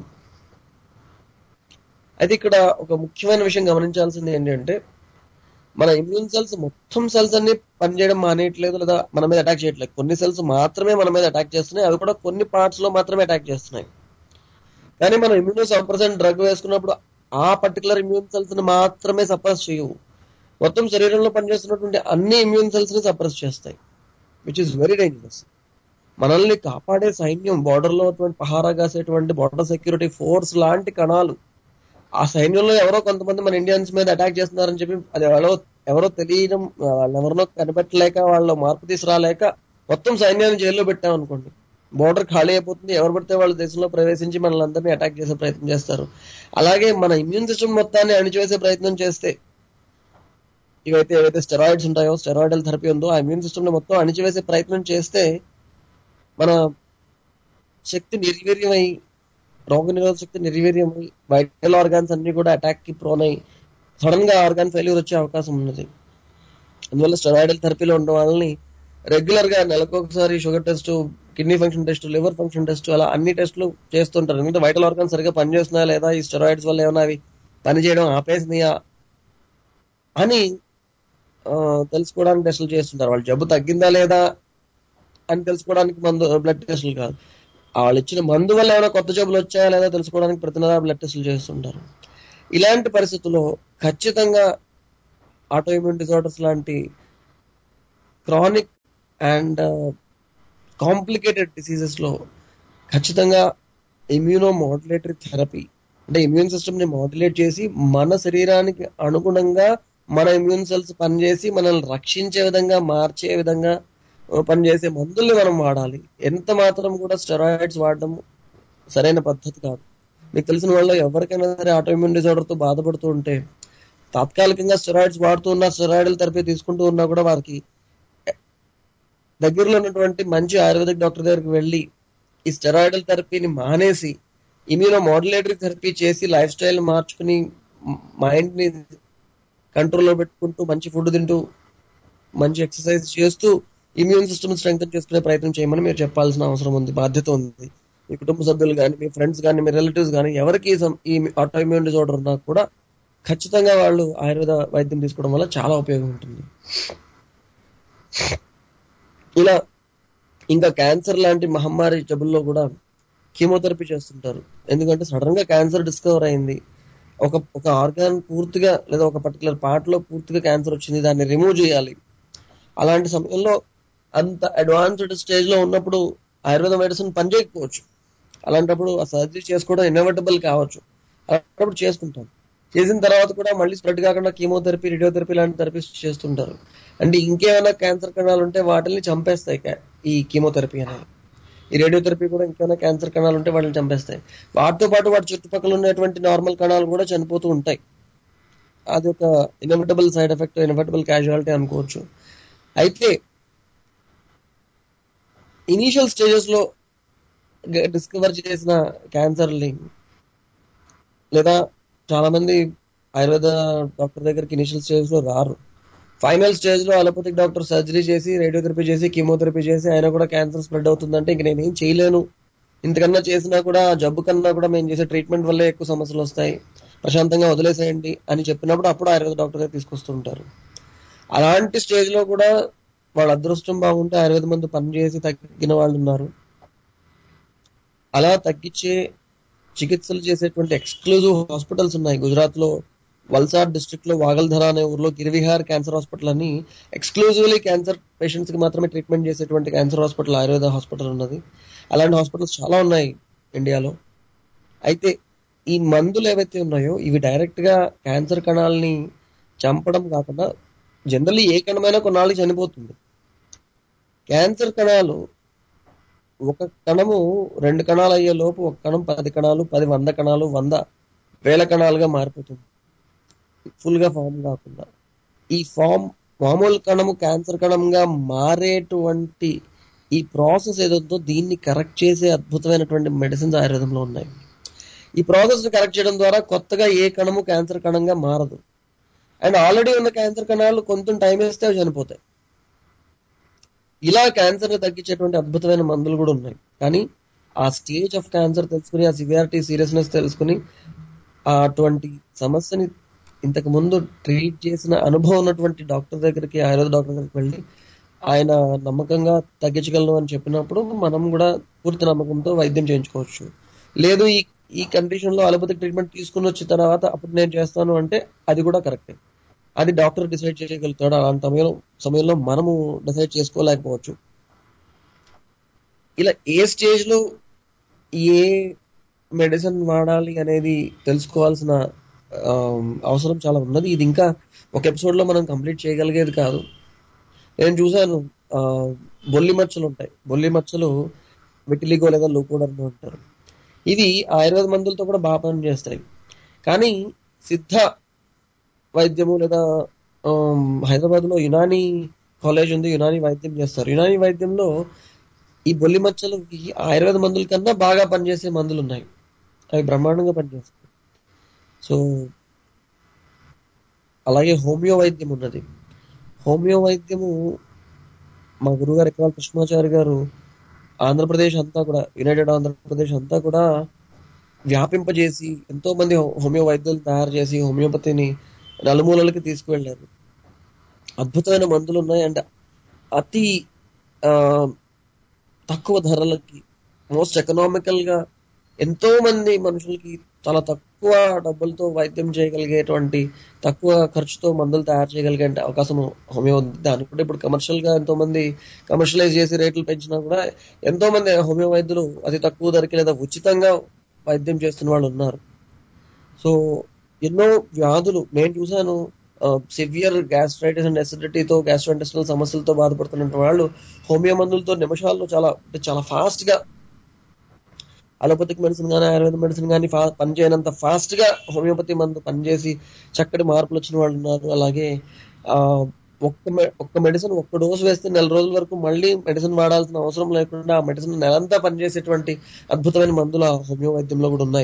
అయితే ఇక్కడ ఒక ముఖ్యమైన విషయం గమనించాల్సింది ఏంటంటే మన ఇమ్యూన్ సెల్స్ మొత్తం సెల్స్ అన్ని పనిచేయడం మానేయట్లేదు లేదా మన మీద అటాక్ చేయట్లేదు కొన్ని సెల్స్ మాత్రమే మన మీద అటాక్ చేస్తున్నాయి అవి కూడా కొన్ని పార్ట్స్ లో మాత్రమే అటాక్ చేస్తున్నాయి కానీ మనం ఇమ్యూనో సప్రెసెంట్ డ్రగ్ వేసుకున్నప్పుడు ఆ పర్టికులర్ ఇమ్యూన్ సెల్స్ ని మాత్రమే సప్రెస్ చేయవు మొత్తం శరీరంలో పనిచేస్తున్నటువంటి అన్ని ఇమ్యూన్ సెల్స్ ని సప్రెస్ చేస్తాయి విచ్ ఇస్ వెరీ డేంజరస్ మనల్ని కాపాడే సైన్యం బార్డర్ లో ఉన్నటువంటి పహారా కాసేటువంటి బార్డర్ సెక్యూరిటీ ఫోర్స్ లాంటి కణాలు ఆ సైన్యంలో ఎవరో కొంతమంది మన ఇండియన్స్ మీద అటాక్ చేస్తున్నారని చెప్పి అది ఎవరో ఎవరో తెలియడం వాళ్ళెవరినో కనిపెట్టలేక వాళ్ళు మార్పు తీసుకురాలేక మొత్తం సైన్యాన్ని జైల్లో పెట్టాం అనుకోండి బోర్డర్ ఖాళీ అయిపోతుంది ఎవరు పడితే వాళ్ళ దేశంలో ప్రవేశించి మనల్ని అందరినీ అటాక్ చేసే ప్రయత్నం చేస్తారు అలాగే మన ఇమ్యూన్ సిస్టమ్ మొత్తాన్ని అణిచివేసే ప్రయత్నం చేస్తే ఇవైతే ఏవైతే స్టెరాయిడ్స్ ఉంటాయో స్టెరాయిడల్ థెరపీ ఉందో ఆ ఇమ్యూన్ సిస్టమ్ ని మొత్తం అణిచివేసే ప్రయత్నం చేస్తే మన శక్తి నిర్వీర్యమై రోగ నిరోధక శక్తి నిర్వీర్యమై వైటల్ ఆర్గాన్స్ అన్ని కూడా అటాక్ కి ప్రోన్ అయి సడన్ గా ఆర్గాన్ ఫెయిల్యూర్ వచ్చే అవకాశం ఉన్నది అందువల్ల స్టెరాయిడల్ థెరపీలో ఉన్న వాళ్ళని రెగ్యులర్ గా నెలకు ఒకసారి sugar test kidney function test liver function test అలా అన్ని టెస్టులు చేస్తుంటారు ఎందుకంటే వైటల్ ఆర్గాన్ సరిగ్గా పనిచేస్తున్నాయా లేదా ఈ స్టెరాయిడ్స్ వల్ల ఏమైనా అవి పనిచేయడం ఆపేసినాయా అని ఆ, తెలుసుకోవడానికి టెస్టులు చేస్తుంటారు వాళ్ళు జబ్బు తగ్గిందా లేదా అని తెలుసుకోవడానికి మందు బ్లడ్ టెస్టులు కాదు వాళ్ళు ఇచ్చిన మందు వల్ల ఏమైనా కొత్త జబ్బులు వచ్చాయా లేదా తెలుసుకోవడానికి ప్రతి నెల బ్లడ్ టెస్టులు చేస్తుంటారు ఇలాంటి పరిస్థితుల్లో ఖచ్చితంగా ఆటోఇమ్యూన్ డిజార్డర్స్ లాంటి క్రానిక్ అండ్ కాంప్లికేటెడ్ డిసీజెస్ లో ఖచ్చితంగా ఇమ్యూనో మాడ్యులేటరీ థెరపీ అంటే ఇమ్యూన్ సిస్టమ్ ని మాడ్యులేట్ చేసి మన శరీరానికి అనుగుణంగా మన ఇమ్యూన్ సెల్స్ పనిచేసి మనల్ని రక్షించే విధంగా మార్చే విధంగా ఆ, పనిచేసే మందుల్ని మనం వాడాలి ఎంత మాత్రం కూడా స్టెరాయిడ్స్ వాడడం సరైన పద్ధతి కాదు మీకు తెలిసిన వాళ్ళు ఎవరికైనా సరే ఆటోఇమ్యూన్ డిజార్డర్ తో బాధపడుతూ ఉంటే తాత్కాలికంగా స్టెరాయిడ్స్ వాడుతూ ఉన్నా స్టెరాయిడల్ థెరపీ తీసుకుంటూ ఉన్నా కూడా వారికి దగ్గరలో ఉన్నటువంటి మంచి ఆయుర్వేదిక్ డాక్టర్ దగ్గరికి వెళ్ళి ఈ స్టెరాయిడల్ థెరపీని మానేసి ఇమ్యూనో మాడ్యులేటరీ థెరపీ చేసి లైఫ్ స్టైల్ మార్చుకుని మైండ్ ని కంట్రోల్లో పెట్టుకుంటూ మంచి ఫుడ్ తింటూ మంచి ఎక్సర్సైజ్ చేస్తూ ఇమ్యూన్ సిస్టమ్ స్ట్రెంగ్ చేసుకునే ప్రయత్నం చేయమని మీరు చెప్పాల్సిన అవసరం ఉంది బాధ్యత ఉంది మీ కుటుంబ సభ్యులు కానీ మీ ఫ్రెండ్స్ కానీ మీ రిలేటివ్స్ కానీ ఎవరికి ఈ సం- ఈ ఆటోఇమ్యూన్ డిజార్డర్ ఉన్నా కూడా ఖచ్చితంగా వాళ్ళు ఆయుర్వేద వైద్యం తీసుకోవడం వల్ల చాలా ఉపయోగం ఉంటుంది ఇలా ఇంకా క్యాన్సర్ లాంటి మహమ్మారి జబ్బుల్లో కూడా కీమోథెరపీ చేస్తుంటారు ఎందుకంటే సడన్ గా క్యాన్సర్ డిస్కవర్ అయింది ఒక ఒక ఆర్గాన్ పూర్తిగా లేదా ఒక పర్టికులర్ పార్ట్ లో పూర్తిగా క్యాన్సర్ వచ్చింది దాన్ని రిమూవ్ చేయాలి అలాంటి సమయంలో అంత అడ్వాన్స్డ్ స్టేజ్ లో ఉన్నప్పుడు ఆయుర్వేద మెడిసిన్ పనిచేయకపోవచ్చు అలాంటప్పుడు ఆ సర్జరీ చేసుకోవడం ఇన్ఎవిటబుల్ కావచ్చు అలాంటప్పుడు చేసుకుంటాం చేసిన తర్వాత కూడా మళ్ళీ స్ప్రెడ్ కాకుండా కీమోథెరపీ రేడియోథెరపీ లాంటి థెరపీస్ చేస్తుంటారు అంటే ఇంకేమైనా క్యాన్సర్ కణాలు ఉంటే వాటిని చంపేస్తాయి కా- ఈ కీమోథెరపీ అనేది ఈ రేడియోథెరపీ కూడా ఇంకేమైనా క్యాన్సర్ కణాలు ఉంటే వాటిని చంపేస్తాయి వాటితో పాటు వాటి చుట్టుపక్కల ఉన్నటువంటి నార్మల్ కణాలు కూడా చనిపోతూ ఉంటాయి అది ఒక inevitable side effect inevitable casualty అనుకోవచ్చు అయితే ఇనీషియల్ స్టేజెస్ లో డిస్కవర్ చేసిన క్యాన్సర్ని లేదా చాలా మంది ఆయుర్వేద డాక్టర్ దగ్గరికి ఇనిషియల్ స్టేజ్ లో రారు ఫైనల్ స్టేజ్ లో అలోపతిక్ డాక్టర్ సర్జరీ చేసి రేడియోథెరపీ చేసి కీమోథెరపీ చేసి ఆయన కూడా క్యాన్సర్ స్ప్రెడ్ అవుతుందంటే ఇంక నేనేం చేయలేను ఇంతకన్నా చేసినా కూడా ఆ జబ్బు కన్నా కూడా మేము చేసే ట్రీట్మెంట్ వల్లే ఎక్కువ సమస్యలు వస్తాయి ప్రశాంతంగా వదిలేసేయండి అని చెప్పినప్పుడు అప్పుడు ఆయుర్వేద డాక్టర్ దగ్గర తీసుకొస్తుంటారు అలాంటి స్టేజ్ లో కూడా వాళ్ళ అదృష్టం బాగుంటే ఆయుర్వేద మందు పనిచేసి తగ్గిన వాళ్ళు ఉన్నారు అలా తగ్గించే చికిత్సలు చేసేటువంటి ఎక్స్క్లూజివ్ హాస్పిటల్స్ ఉన్నాయి గుజరాత్ లో వల్సాడ్ డిస్ట్రిక్ట్ లో వాగల్ధర అనే ఊర్లో గిరివిహార్ క్యాన్సర్ హాస్పిటల్ అని ఎక్స్క్లూజివ్లీ క్యాన్సర్ పేషెంట్స్ కి మాత్రమే ట్రీట్మెంట్ చేసేటువంటి క్యాన్సర్ హాస్పిటల్ ఆయుర్వేద హాస్పిటల్ ఉన్నది అలాంటి హాస్పిటల్స్ చాలా ఉన్నాయి ఇండియాలో అయితే ఈ మందులు ఏవైతే ఉన్నాయో ఇవి డైరెక్ట్ గా క్యాన్సర్ కణాలని చంపడం కాకుండా జనరల్లీ ఏ కణమైనా కొన్నాళ్ళకి చనిపోతుంది క్యాన్సర్ కణాలు ఒక కణము రెండు కణాలు అయ్యే లోపు ఒక కణం పది కణాలు పది వంద కణాలు వంద వేల కణాలుగా మారిపోతుంది ఫుల్ గా ఫామ్ కాకుండా ఈ ఫామ్ మామూలు కణము క్యాన్సర్ కణంగా మారేటువంటి ఈ ప్రాసెస్ ఏదైతుందో దీన్ని కరెక్ట్ చేసే అద్భుతమైనటువంటి మెడిసిన్స్ ఆయుర్వేదంలో ఉన్నాయి ఈ ప్రాసెస్ ని కరెక్ట్ చేయడం ద్వారా కొత్తగా ఏ కణము క్యాన్సర్ కణంగా మారదు అండ్ ఆల్రెడీ ఉన్న క్యాన్సర్ కణాలు కొంచెం టైం వేస్తే అవి చనిపోతాయి ఇలా క్యాన్సర్ ని తగ్గించేటువంటి అద్భుతమైన మందులు కూడా ఉన్నాయి కానీ ఆ స్టేజ్ ఆఫ్ క్యాన్సర్ తెలుసుకుని ఆ సివియారిటీ సీరియస్నెస్ తెలుసుకుని ఆ అటువంటి సమస్యని ఇంతకు ముందు ట్రీట్ చేసిన అనుభవం ఉన్నటువంటి డాక్టర్ దగ్గరికి ఆయుర్వేద డాక్టర్ దగ్గరికి వెళ్ళి ఆయన నమ్మకంగా తగ్గించగలను అని చెప్పినప్పుడు మనం కూడా పూర్తి నమ్మకంతో వైద్యం చేయించుకోవచ్చు లేదు ఈ ఈ కండిషన్ లో అలోపతిక్ ట్రీట్మెంట్ తీసుకుని వచ్చిన తర్వాత అప్పుడు నేను చేస్తాను అంటే అది కూడా కరెక్టే అది డాక్టర్ డిసైడ్ చేయగలుగుతాడు అలాంటి సమయంలో సమయంలో మనము డిసైడ్ చేసుకోలేకపోవచ్చు ఇలా ఏ స్టేజ్ లో ఏ మెడిసిన్ వాడాలి అనేది తెలుసుకోవాల్సిన ఆ, అవసరం చాలా ఉన్నది ఇది ఇంకా ఒక ఎపిసోడ్ లో మనం కంప్లీట్ చేయగలిగేది కాదు నేను చూశాను ఆ, బొల్లి మచ్చలు ఉంటాయి బొల్లి మచ్చలు విటిలిగో లేదా లూకోడర్మో అంటారు ఇవి ఆయుర్వేద మందులతో కూడా బాగా పనిచేస్తాయి కానీ సిద్ధ వైద్యము లేదా హైదరాబాద్ లో యునాని కాలేజ్ ఉంది యునాని వైద్యం చేస్తారు యునాని వైద్యంలో ఈ బొల్లి మచ్చలకి ఆయుర్వేద మందుల కన్నా బాగా పనిచేసే మందులు ఉన్నాయి అవి బ్రహ్మాండంగా పనిచేస్తాయి సో అలాగే హోమియో వైద్యం ఉన్నది హోమియో వైద్యము మా గురుగారు ఎక్కవాల కృష్ణాచారి గారు ఆంధ్రప్రదేశ్ అంతా కూడా యునైటెడ్ ఆంధ్రప్రదేశ్ అంతా కూడా వ్యాపింపజేసి ఎంతో మంది హో- హోమియో వైద్యులు తయారు చేసి హోమియోపతిని నలుమూలలకి తీసుకువెళ్ళారు అద్భుతమైన మందులు ఉన్నాయి అండ్ అతి ఆ, తక్కువ ధరలకి మోస్ట్ ఎకనామికల్ గా ఎంతో మంది మనుషులకి చాలా తక్కువ డబ్బులతో వైద్యం చేయగలిగేటువంటి తక్కువ ఖర్చుతో మందులు తయారు చేయగలిగే అవకాశం హోమియో ఉంది దానికి కూడా ఇప్పుడు కమర్షియల్ గా ఎంతో మంది కమర్షియలైజ్ చేసి రేట్లు పెంచినా కూడా ఎంతో మంది హోమియో వైద్యులు అతి తక్కువ ధరకి లేదా ఉచితంగా వైద్యం చేస్తున్న వాళ్ళు ఉన్నారు సో ఎన్నో వ్యాధులు నేను చూశాను సివియర్ గ్యాస్ట్రైటిస్ అండ్ అసిడిటీతో గ్యాస్ట్రోఇంటెస్టినల్ సమస్యలతో బాధపడుతున్న వాళ్ళు హోమియో మందులతో నిమిషాల్లో చాలా అంటే చాలా ఫాస్ట్ గా అలోపతిక్ మెడిసిన్ కానీ ఆయుర్వేద మెడిసిన్ కానీ పనిచేయనంత ఫాస్ట్ గా హోమియోపతి మందు పనిచేసి చక్కటి మార్పులు వచ్చిన వాళ్ళు ఉన్నారు అలాగే ఆ ఒక్క మె- ఒక్క మెడిసిన్ ఒక్క డోసు వేస్తే నెల రోజుల వరకు మళ్ళీ మెడిసిన్ వాడాల్సిన అవసరం లేకుండా ఆ మెడిసిన్ నెలంతా పనిచేసేటువంటి అద్భుతమైన మందులు ఆ హోమియో వైద్యంలో కూడా ఉన్నాయి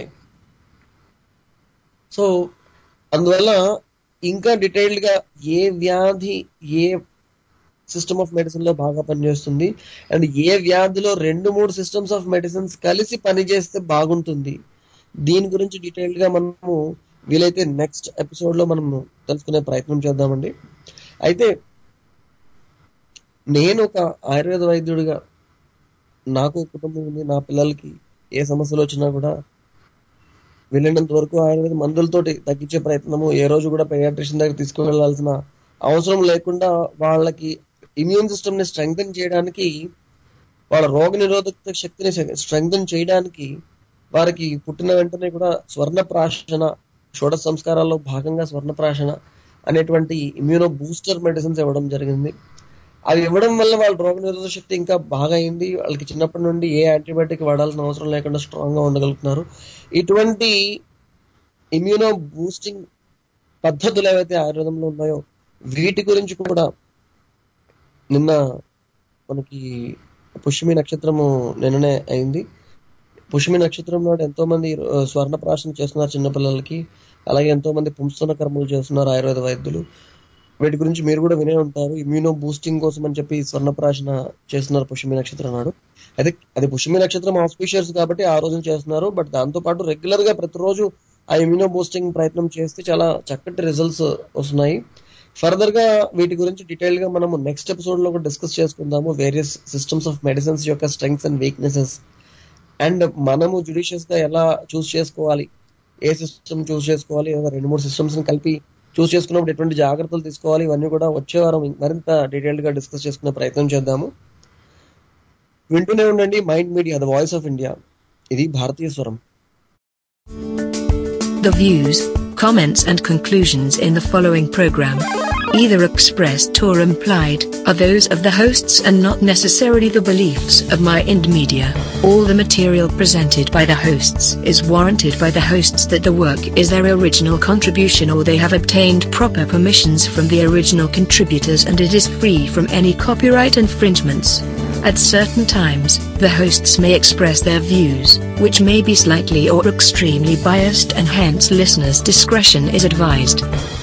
సో అందువల్ల ఇంకా డీటెయిల్డ్ గా ఏ వ్యాధి ఏ సిస్టమ్ ఆఫ్ మెడిసిన్ లో బాగా పనిచేస్తుంది అండ్ ఏ వ్యాధిలో రెండు మూడు సిస్టమ్స్ ఆఫ్ మెడిసిన్స్ కలిసి పనిచేస్తే బాగుంటుంది దీని గురించి డీటెయిల్డ్ గా మనము వీలైతే నెక్స్ట్ ఎపిసోడ్ లో మనము తెలుసుకునే ప్రయత్నం చేద్దామండి అయితే నేను ఒక ఆయుర్వేద వైద్యుడిగా నాకు కుటుంబం ఉంది నా పిల్లలకి ఏ సమస్యలు వచ్చినా కూడా వెళ్ళినంత వరకు ఆయుర్వేద మందులతోటి తగ్గించే ప్రయత్నము ఏ రోజు కూడా పెడియాట్రిషియన్ దగ్గర తీసుకువెళ్లాల్సిన అవసరం లేకుండా వాళ్ళకి ఇమ్యూన్ సిస్టమ్ ని స్ట్రెంగ్తన్ చేయడానికి వాళ్ళ రోగ నిరోధక శక్తిని స్ట్రెంగ్తన్ చేయడానికి వారికి పుట్టిన వెంటనే కూడా స్వర్ణ ప్రాశన షోడశ సంస్కారాల్లో భాగంగా స్వర్ణ ప్రాశన అనేటువంటి ఇమ్యూనో బూస్టర్ మెడిసిన్స్ ఇవ్వడం జరిగింది అవి ఇవ్వడం వల్ల వాళ్ళ రోగ నిరోధక శక్తి ఇంకా బాగా అయింది వాళ్ళకి చిన్నప్పటి నుండి ఏ యాంటీబయాటిక్ వాడాల్సిన అవసరం లేకుండా స్ట్రాంగ్ గా ఉండగలుగుతున్నారు ఇటువంటి ఇమ్యూనో బూస్టింగ్ పద్ధతులు ఏవైతే ఆయుర్వేదంలో ఉన్నాయో వీటి గురించి కూడా నిన్న మనకి పుష్యమి నక్షత్రము నిన్ననే అయింది పుష్యమి నక్షత్రం నాడు ఎంతో మంది ఆ, స్వర్ణ ప్రాశన చేస్తున్నారు చిన్నపిల్లలకి అలాగే ఎంతో మంది పుంసన కర్మలు చేస్తున్నారు ఆయుర్వేద వైద్యులు వీటి గురించి మీరు కూడా వినే ఉంటారు ఇమ్యూనో బూస్టింగ్ కోసం అని చెప్పి స్వర్ణ ప్రాశన చేస్తున్నారు పుష్యమి నక్షత్రం నాడు అయితే అది పుష్యమి నక్షత్రం ఆస్పిషియర్స్ కాబట్టి ఆ రోజున చేస్తున్నారు బట్ దాంతో పాటు రెగ్యులర్ గా ప్రతిరోజు ఆ ఇమ్యూనో బూస్టింగ్ ప్రయత్నం చేస్తే చాలా చక్కటి రిజల్ట్స్ వస్తున్నాయి ఫర్దర్ గా వీటి గురించి డీటెయిల్ గా మనము నెక్స్ట్ ఎపిసోడ్ లో కూడా డిస్కస్ చేసుకుందాము వేరియస్ సిస్టమ్స్ ఆఫ్ మెడిసిన్స్ యొక్క స్ట్రెంగ్స్ అండ్ వీక్నెసెస్ అండ్ మనము జుడిషియస్ గా ఎలా చూస్ చేసుకోవాలి ఏ సిస్టమ్ చూస్ చేసుకోవాలి లేదా రెండు మూడు సిస్టమ్స్ ని కలిపి చూస్ చేసుకున్నప్పుడు ఎటువంటి జాగ్రత్తలు తీసుకోవాలి ఇవన్నీ కూడా వచ్చే వారం మరింత డీటెయిల్డ్ గా డిస్కస్ చేసుకునే ప్రయత్నం చేద్దాము వింటూనే ఉండండి Mind Media the voice of India ఇది భారతీయ స్వరం The views, comments, and conclusions in the following program, either expressed or implied, are those of the hosts and not necessarily the beliefs of My Ind Media. All the material presented by the hosts is warranted by the hosts that the work is their original contribution or they have obtained proper permissions from the original contributors and it is free from any copyright infringements. At certain times, the hosts may express their views, which may be slightly or extremely biased and hence listeners' discretion is advised.